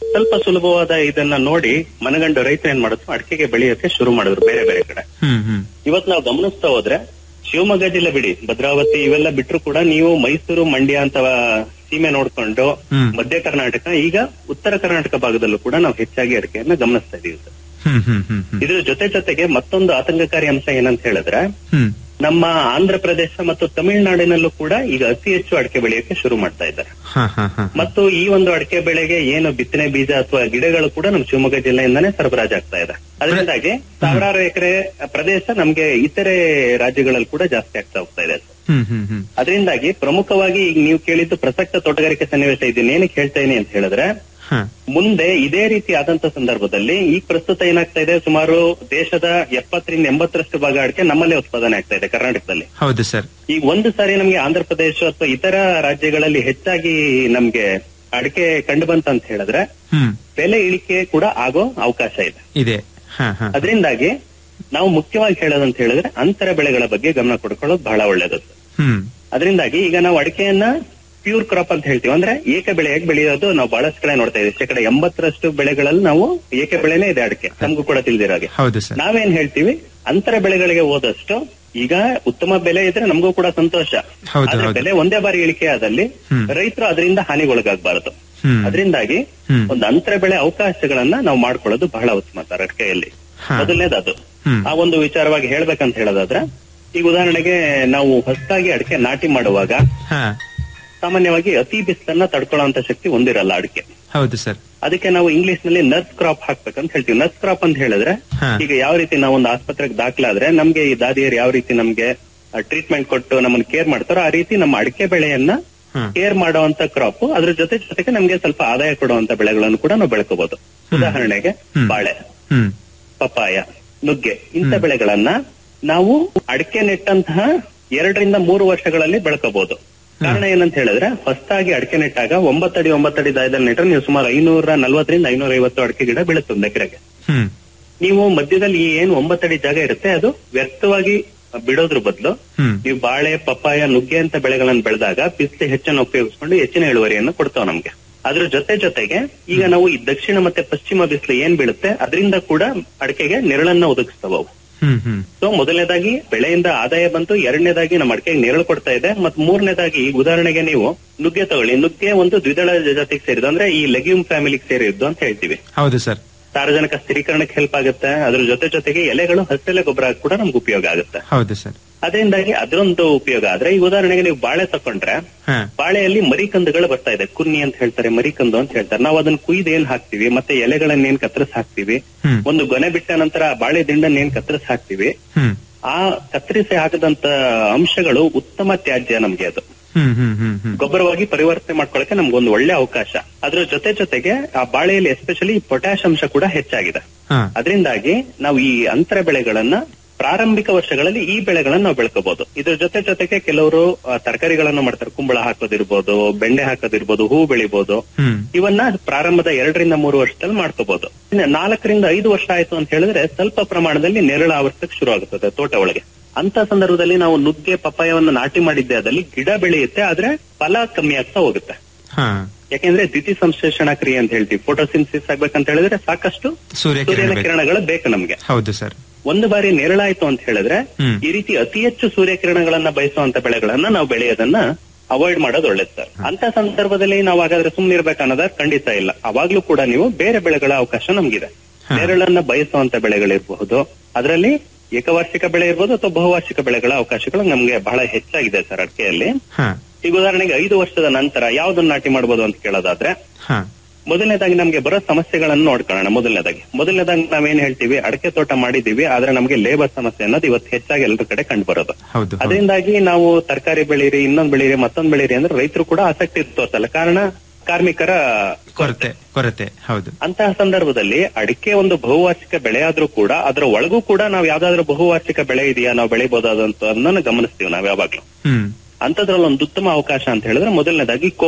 ಸ್ವಲ್ಪ ಸುಲಭವಾದ ಇದನ್ನ ನೋಡಿ ಮನಗಂಡು ರೈತರು ಏನ್ ಮಾಡಿದ್ರು ಅಡಿಕೆಗೆ ಬೆಳೆಯೋಕೆ ಶುರು ಮಾಡಿದ್ರು ಬೇರೆ ಬೇರೆ ಕಡೆ ಹ್ಮ್ ಹ್ಮ್ ಇವತ್ತು ನಾವು ಗಮನಿಸ್ತಾ ಹೋದ್ರೆ ಶಿವಮೊಗ್ಗ ಜಿಲ್ಲೆ ಬಿಡಿ ಭದ್ರಾವತಿ ಇವೆಲ್ಲ ಬಿಟ್ರು ಕೂಡ ನೀವು ಮೈಸೂರು ಮಂಡ್ಯ ಅಂತ ಸೀಮೆ ನೋಡ್ಕೊಂಡು ಹ್ಮ್. ಮಧ್ಯ ಕರ್ನಾಟಕ ಈಗ ಉತ್ತರ ಕರ್ನಾಟಕ ಭಾಗದಲ್ಲೂ ಕೂಡ ನಾವು ಹೆಚ್ಚಾಗಿ ಅಡಿಕೆಯನ್ನ ಗಮನಿಸ್ತಾ ಇದೀವಿ ಸರ್ ಹ್ಮ್ ಹ್ಮ್ ಹ್ಮ್ ಹ್ಮ್ ಇದ್ರ ಜೊತೆ ಜೊತೆಗೆ ಮತ್ತೊಂದು ಆತಂಕಕಾರಿ ಅಂಶ ಏನಂತ ಹೇಳಿದ್ರೆ ಹ್ಮ್ ನಮ್ಮ ಆಂಧ್ರ ಪ್ರದೇಶ ಮತ್ತು ತಮಿಳುನಾಡಿನಲ್ಲೂ ಕೂಡ ಈಗ ಅತಿ ಹೆಚ್ಚು ಅಡಿಕೆ ಬೆಳೆಯೋಕೆ ಶುರು ಮಾಡ್ತಾ ಇದ್ದಾರೆ ಹಾ ಹಾ ಹಾ ಮತ್ತು ಈ ಒಂದು ಅಡಿಕೆ ಬೆಳೆಗೆ ಏನು ಬಿತ್ತನೆ ಬೀಜ ಅಥವಾ ಗಿಡಗಳು ಕೂಡ ನಮ್ಮ ಶಿವಮೊಗ್ಗ ಜಿಲ್ಲೆಯಿಂದಾನೇ ಸರಬರಾಜಾಗ್ತಾ ಇದೆ ಅದರಿಂದಾಗಿ ಸಾವಿರಾರು ಎಕರೆ ಪ್ರದೇಶ ನಮ್ಗೆ ಇತರೆ ರಾಜ್ಯಗಳಲ್ಲಿ ಕೂಡ ಜಾಸ್ತಿ ಆಗ್ತಾ ಹೋಗ್ತಾ ಇದೆ ಹ್ಮ್ ಹ್ಮ್ ಹ್ಮ್ ಅದರಿಂದಾಗಿ ಪ್ರಮುಖವಾಗಿ ಈಗ ನೀವು ಕೇಳಿದ್ದು ಪ್ರಸಕ್ತ ತೋಟಗಾರಿಕೆ ಸನ್ನಿವೇಶ ಇದನ್ನ ಏನಕ್ಕೆ ಹೇಳ್ತಾ ಇದೀನಿ ಅಂತ ಹೇಳಿದ್ರೆ ಹಾ ಮುಂದೆ ಇದೇ ರೀತಿ ಆದಂತ ಸಂದರ್ಭದಲ್ಲಿ ಈಗ ಪ್ರಸ್ತುತ ಏನಾಗ್ತಾ ಇದೆ ಸುಮಾರು ದೇಶದ ಎಪ್ಪತ್ತರಿಂದ ಎಂಬತ್ತರಷ್ಟು ಭಾಗ ಅಡಿಕೆ ನಮ್ಮಲ್ಲೇ ಉತ್ಪಾದನೆ ಆಗ್ತಾ ಇದೆ ಕರ್ನಾಟಕದಲ್ಲಿ ಹೌದು ಸರ್ ಈಗ ಒಂದು ಸಾರಿ ನಮ್ಗೆ ಆಂಧ್ರ ಪ್ರದೇಶ ಅಥವಾ ಇತರ ರಾಜ್ಯಗಳಲ್ಲಿ ಹೆಚ್ಚಾಗಿ ನಮ್ಗೆ ಅಡಿಕೆ ಕಂಡು ಬಂತಂತ ಹೇಳಿದ್ರೆ ಹ್ಮ್ ಬೆಲೆ ಇಳಿಕೆ ಕೂಡ ಆಗೋ ಅವಕಾಶ ಇದೆ ಇದೆ ಹಾ ಹಾ ಅದರಿಂದಾಗಿ ನಾವು ಮುಖ್ಯವಾಗಿ ಹೇಳೋದಂತ ಹೇಳಿದ್ರೆ ಅಂತರ ಬೆಳೆಗಳ ಬಗ್ಗೆ ಗಮನ ಕೊಡ್ಕೊಳ್ಳೋದು ಬಹಳ ಒಳ್ಳೇದು ಹ್ಮ್ ಅದರಿಂದಾಗಿ ಈಗ ನಾವು ಅಡಿಕೆಯನ್ನ ಪ್ಯೂರ್ ಕ್ರಾಪ್ ಅಂತ ಹೇಳ್ತೀವಿ ಅಂದ್ರೆ ಏಕ ಬೆಳೆಯಾಗಿ ಬೆಳೆಯೋದು ನಾವು ಬಹಳಷ್ಟು ಕಡೆ ನೋಡ್ತಾ ಇದ್ದೀವಿ ಶೇಕಡ ಎಂಬತ್ತರಷ್ಟು ಬೆಳೆಗಳಲ್ಲಿ ನಾವು ಏಕ ಬೆಳೆನೇ ಇದೆ ಅಡಿಕೆ ನಮಗೂ ಕೂಡ ತಿಳಿದಿರೋ ಹಾಗೆ ಹೌದು ಸರ್ ನಾವೇನ್ ಹೇಳ್ತೀವಿ ಅಂತರ ಬೆಳೆಗಳಿಗೆ ಹೋದಷ್ಟು ಈಗ ಉತ್ತಮ ಬೆಲೆ ಇದ್ರೆ ನಮಗೂ ಕೂಡ ಸಂತೋಷ ಹೌದು, ಆದ್ರೆ ಹೌದು. ಬೆಲೆ ಒಂದೇ ಬಾರಿ ಇಳಿಕೆ ಆದಲ್ಲಿ ಹ್ಮ್. ರೈತರು ಅದರಿಂದ ಹಾನಿಗೊಳಗಾಗಬಾರದು ಹ್ಮ್ ಅದರಿಂದಾಗಿ ಹ್ಮ್. ಒಂದು ಅಂತರ ಬೆಳೆ ಅವಕಾಶಗಳನ್ನ ನಾವು ಮಾಡ್ಕೊಳ್ಳೋದು ಬಹಳ ಉತ್ತಮ ಸರ್ ಅಡಿಕೆಯಲ್ಲಿ ಹಾ. ಮೊದಲನೇದು ಅದು ಹ್ಮ್. ಆ ಒಂದು ವಿಚಾರವಾಗಿ ಹೇಳ್ಬೇಕಂತ ಹೇಳೋದಾದ್ರೆ ಈಗ ಉದಾಹರಣೆಗೆ ನಾವು ಹೊಸದಾಗಿ ಅಡಿಕೆ ನಾಟಿ ಮಾಡುವಾಗ ಹಾ ಸಾಮಾನ್ಯವಾಗಿ ಅತಿ ಬಿಸಿಲನ್ನ ತಡ್ಕೊಳ್ಳುವಂತ ಶಕ್ತಿ ಹೊಂದಿರಲ್ಲ ಅಡಿಕೆ ಹೌದು ಸರ್ ಅದಕ್ಕೆ ನಾವು ಇಂಗ್ಲಿಷ್ ನಲ್ಲಿ ನರ್ಸ್ ಕ್ರಾಪ್ ಹಾಕ್ಬೇಕಂತ ಹೇಳ್ತೀವಿ ನರ್ಸ್ ಕ್ರಾಪ್ ಅಂತ ಹೇಳಿದ್ರೆ ಹಾ. ಈಗ ಯಾವ ರೀತಿ ನಾವು ಒಂದು ಆಸ್ಪತ್ರೆಗೆ ದಾಖಲಾದ್ರೆ ನಮ್ಗೆ ಈ ದಾದಿಯರು ಯಾವ ರೀತಿ ನಮ್ಗೆ ಟ್ರೀಟ್ಮೆಂಟ್ ಕೊಟ್ಟು ನಮ್ಮನ್ನ ಕೇರ್ ಮಾಡ್ತಾರೋ ಆ ರೀತಿ ನಮ್ಮ ಅಡಿಕೆ ಬೆಳೆಯನ್ನ ಹ್ಮ್. ಕೇರ್ ಮಾಡುವಂತ ಕ್ರಾಪ್ ಅದ್ರ ಜೊತೆ ಜೊತೆಗೆ ನಮ್ಗೆ ಸ್ವಲ್ಪ ಆದಾಯ ಕೊಡುವಂತ ಬೆಳೆಗಳನ್ನು ಕೂಡ ನಾವು ಬೆಳ್ಕೋಬಹುದು ಉದಾಹರಣೆಗೆ ಹ್ಮ್. ಬಾಳೆ ಹ್ಮ್ ಪಪ್ಪಾಯ ನುಗ್ಗೆ ಇಂಥ ಬೆಳೆಗಳನ್ನ ನಾವು ಅಡಿಕೆ ನೆಟ್ಟಂತಹ ಎರಡರಿಂದ ಮೂರು ವರ್ಷಗಳಲ್ಲಿ ಬೆಳ್ಕೋಬಹುದು ಕಾರಣ ಏನಂತ ಹೇಳಿದ್ರೆ ಹೊಸದಾಗಿ ಅಡಿಕೆ ನೆಟ್ಟಾಗ ಒಂಬತ್ತಡಿ ಒಂಬತ್ತಡಿ ದಾಯದಲ್ಲಿ ನೆಟ್ರೆ ನೀವು ಸುಮಾರು ಐನೂರ ನಲ್ವತ್ತರಿಂದ ಐನೂರ ಐವತ್ತು ಅಡಿಕೆ ಗಿಡ ಬೀಳುತ್ತೆ ಒಂದು ಎಕರೆಗೆ ಹ್ಮ್ ನೀವು ಮಧ್ಯದಲ್ಲಿ ಈ ಏನು ಒಂಬತ್ತಡಿ ಜಾಗ ಇರುತ್ತೆ ಅದು ವ್ಯರ್ಥವಾಗಿ ಬಿಡೋದ್ರ ಬದಲು ಹ್ಮ್ ನೀವು ಬಾಳೆ ಪಪ್ಪಾಯ ನುಗ್ಗೆ ಅಂತ ಬೆಳೆಗಳನ್ನು ಬೆಳೆದಾಗ ಬಿಸಿಲು ಹೆಚ್ಚನ್ನು ಉಪಯೋಗಿಸ್ಕೊಂಡು ಹೆಚ್ಚಿನ ಇಳುವರಿಯನ್ನು ಕೊಡ್ತಾವ ನಮ್ಗೆ ಅದ್ರ ಜೊತೆ ಜೊತೆಗೆ ಈಗ ನಾವು ಈ ದಕ್ಷಿಣ ಮತ್ತೆ ಪಶ್ಚಿಮ ಬಿಸಿಲು ಏನ್ ಬೀಳುತ್ತೆ ಅದರಿಂದ ಕೂಡ ಅಡಿಕೆಗೆ ನೆರಳನ್ನ ಒದಗಿಸ್ತಾವ ಅವು ಹ್ಮ್ ಹ್ಮ್ ಸೊ ಮೊದಲನೇದಾಗಿ ಬೆಳೆಯಿಂದ ಆದಾಯ ಬಂತು ಎರಡನೇದಾಗಿ ನಮ್ಮ ಅಡಿಕೆಗೆ ನೆರಳು ಕೊಡ್ತಾ ಇದೆ ಮತ್ತು ಮೂರನೇದಾಗಿ ಈಗ ಉದಾಹರಣೆಗೆ ನೀವು ನುಗ್ಗೆ ತಗೊಳ್ಳಿ ನುಗ್ಗೆ ಒಂದು ದ್ವಿದಳ ಜಾತಿಗೆ ಸೇರಿದ್ದು ಅಂದ್ರೆ ಈ ಲೆಗ್ಯೂಮ್ ಫ್ಯಾಮಿಲಿಗೆ ಸೇರಿದ್ದು ಅಂತ ಹೇಳ್ತೀವಿ ಹೌದು ಸರ್ ಸಾರ್ವಜನಿಕ ಸ್ಥಿರೀಕರಣಕ್ಕೆ ಹೆಲ್ಪ್ ಆಗುತ್ತೆ ಅದ್ರ ಜೊತೆ ಜೊತೆಗೆ ಎಲೆಗಳು ಹಸಿರೆಲೆ ಗೊಬ್ಬರ ಕೂಡ ನಮ್ಗೆ ಉಪಯೋಗ ಆಗುತ್ತೆ ಹೌದು ಸರ್ ಅದರಿಂದಾಗಿ ಅದರೊಂದು ಉಪಯೋಗ ಆದ್ರೆ ಈಗ ಉದಾಹರಣೆಗೆ ನೀವು ಬಾಳೆ ತಕೊಂಡ್ರೆ ಹಾ ಬಾಳೆಯಲ್ಲಿ ಮರಿಕಂದುಗಳು ಬರ್ತಾ ಇದೆ ಕುನ್ನಿ ಅಂತ ಹೇಳ್ತಾರೆ ಮರಿಕಂದು ಅಂತ ಹೇಳ್ತಾರೆ ನಾವು ಅದನ್ನ ಕುಯ್ದು ಏನ್ ಹಾಕ್ತಿವಿ ಮತ್ತೆ ಎಲೆಗಳನ್ನ ಏನ್ ಕತ್ತರಿಸಿ ಹಾಕ್ತಿವಿ ಹ್ಮ್ ಒಂದು ಗೊನೆ ಬಿಟ್ಟ ನಂತರ ಆ ಬಾಳೆ ದಿಂಡನ್ನ ಏನ್ ಕತ್ತರಿಸಿ ಹಾಕ್ತಿವಿ ಹ್ಮ್ ಆ ಕತ್ತರಿಸಿ ಹಾಕದಂತ ಅಂಶಗಳು ಉತ್ತಮ ತ್ಯಾಜ್ಯ ನಮ್ಗೆ ಅದು ಹ್ಮ್ ಹ್ಮ್ ಹ್ಮ್ ಹ್ಮ್ ಗೊಬ್ಬರವಾಗಿ ಪರಿವರ್ತನೆ ಮಾಡ್ಕೊಳಕ್ಕೆ ನಮ್ಗೊಂದು ಒಳ್ಳೆ ಅವಕಾಶ ಅದ್ರ ಜೊತೆ ಜೊತೆಗೆ ಆ ಬಾಳೆಯಲ್ಲಿ ಎಸ್ಪೆಷಲಿ ಪೊಟ್ಯಾಶ್ ಅಂಶ ಕೂಡ ಹೆಚ್ಚಾಗಿದೆ ಹಾ ಅದರಿಂದಾಗಿ ನಾವು ಈ ಅಂತರ ಬೆಳೆಗಳನ್ನ ಪ್ರಾರಂಭಿಕ ವರ್ಷಗಳಲ್ಲಿ ಈ ಬೆಳೆಗಳನ್ನ ನಾವು ಬೆಳ್ಕೋಬಹುದು ಇದ್ರ ಜೊತೆ ಜೊತೆಗೆ ಕೆಲವರು ಆ, ತರಕಾರಿಗಳನ್ನು ಮಾಡ್ತಾರೆ ಕುಂಬಳ ಹಾಕೋದಿರ್ಬೋದು ಬೆಂಡೆ ಹಾಕೋದಿರ್ಬೋದು ಹೂ ಬೆಳಿಬಹುದು ಹ್ಮ್ ಇವನ್ನ ಪ್ರಾರಂಭದ ಎರಡರಿಂದ ಮೂರು ವರ್ಷದಲ್ಲಿ ಮಾಡ್ಕೋಬಹುದು ಇನ್ನು ನಾಲ್ಕರಿಂದ ಐದು ವರ್ಷ ಆಯ್ತು ಅಂತ ಹೇಳಿದ್ರೆ ಸ್ವಲ್ಪ ಪ್ರಮಾಣದಲ್ಲಿ ನೆರಳು ಆವರ್ತಕ್ಕೆ ಶುರು ಆಗುತ್ತದೆ ತೋಟ ಒಳಗೆ ಅಂತ ಸಂದರ್ಭದಲ್ಲಿ ನಾವು ನುಗ್ಗೆ ಪಪ್ಪಾಯವನ್ನು ನಾಟಿ ಮಾಡಿದ್ದೆ ಅದಲ್ಲಿ ಗಿಡ ಬೆಳೆಯುತ್ತೆ ಆದ್ರೆ ಫಲ ಕಮ್ಮಿ ಆಗ್ತಾ ಹೋಗುತ್ತೆ ಹಾ ಯಾಕೆಂದ್ರೆ ದ್ವಿತೀಯ ಸಂಶ್ಲೇಷಣಾ ಕ್ರಿಯೆ ಅಂತ ಹೇಳ್ತೀವಿ ಫೋಟೋಸಿನ್ಸಿಸ್ ಆಗ್ಬೇಕಂತ ಹೇಳಿದ್ರೆ ಸಾಕಷ್ಟು ಸೂರ್ಯಕಿರಣ ಸೂರ್ಯನ ಬೇಕು. ಕಿರಣಗಳು ಬೇಕು ನಮ್ಗೆ ಹೌದು ಸರ್ ಒಂದು ಬಾರಿ ನೆರಳಾಯ್ತು ಅಂತ ಹೇಳಿದ್ರೆ ಹ್ಮ್. ಈ ರೀತಿ ಅತಿ ಹೆಚ್ಚು ಸೂರ್ಯಕಿರಣಗಳನ್ನ ಬಯಸುವಂತ ಬೆಳೆಗಳನ್ನ ನಾವು ಬೆಳೆಯೋದನ್ನ ಅವಾಯ್ಡ್ ಮಾಡೋದು ಒಳ್ಳೇದು ಸರ್ ಅಂತ ಸಂದರ್ಭದಲ್ಲಿ ನಾವು ಹಾಗಾದ್ರೆ ಸುಮ್ಮನೆ ಇರ್ಬೇಕನ್ನೋದ ಖಂಡಿತ ಇಲ್ಲ ಅವಾಗ್ಲೂ ಕೂಡ ನೀವು ಬೇರೆ ಬೆಳೆಗಳ ಅವಕಾಶ ನಮ್ಗಿದೆ ನೆರಳನ್ನ ಬಯಸುವಂತ ಬೆಳೆಗಳಿರಬಹುದು ಅದರಲ್ಲಿ ಏಕವಾರ್ಷಿಕ ಬೆಳೆ ಇರ್ಬೋದು ಅಥವಾ ಬಹುವಾರ್ಷಿಕ ಬೆಳೆಗಳ ಅವಕಾಶಗಳು ನಮ್ಗೆ ಬಹಳ ಹೆಚ್ಚಾಗಿದೆ ಸರ್ ಅಡಿಕೆಯಲ್ಲಿ ಹಾ ಈಗ ಉದಾಹರಣೆಗೆ ಐದು ವರ್ಷದ ನಂತರ ಯಾವ್ದನ್ನ ನಾಟಿ ಮಾಡಬಹುದು ಅಂತ ಕೇಳೋದಾದ್ರೆ ಹಾ ಮೊದಲನೇದಾಗಿ ನಮ್ಗೆ ಬರೋ ಸಮಸ್ಯೆಗಳನ್ನು ನೋಡ್ಕೊಳ್ಳೋಣ ಮೊದಲನೇದಾಗಿ ಮೊದಲನೇದಾಗಿ ನಾವೇನ್ ಹೇಳ್ತೀವಿ ಅಡಕೆ ತೋಟ ಮಾಡಿದೀವಿ ಆದ್ರೆ ನಮ್ಗೆ ಲೇಬರ್ ಸಮಸ್ಯೆ ಅನ್ನೋದು ಇವತ್ತು ಹೆಚ್ಚಾಗಿ ಎಲ್ಲರ ಕಡೆ ಕಂಡು ಬರೋದು ಹೌದು ಹೌದು. ಅದರಿಂದಾಗಿ ನಾವು ತರಕಾರಿ ಬೆಳೀರಿ ಇನ್ನೊಂದ್ ಬೆಳೀರಿ ಮತ್ತೊಂದ್ ಬೆಳೀರಿ ಅಂದ್ರೆ ರೈತರು ಕೂಡ ಆಸಕ್ತಿ ತೋರ್ಸಲ್ಲ ಕಾರಣ ಕಾರ್ಮಿಕರ ಕೊರತೆ ಕೊರತೆ ಹೌದು ಅಂತಹ ಸಂದರ್ಭದಲ್ಲಿ ಅಡಿಕೆ ಒಂದು ಬಹುವಾರ್ಷಿಕ ಬೆಳೆ ಆದ್ರೂ ಕೂಡ ಅದರ ಒಳಗೂ ಕೂಡ ನಾವು ಯಾವ್ದಾದ್ರು ಬಹುವಾರ್ಷಿಕ ಬೆಳೆ ಇದೆಯಾ ನಾವು ಬೆಳಿಬಹುದಾದಂತ ಗಮನಿಸ್ತೀವಿ ನಾವ್ ಯಾವಾಗ್ಲೂ ಹ್ಮ್ ಅಂತದ್ರಲ್ಲಿ ಒಂದು ಉತ್ತಮ ಅವಕಾಶ ಅಂತ ಹೇಳಿದ್ರೆ ಮೊದಲನೇದಾಗಿ ಕೋಕೋ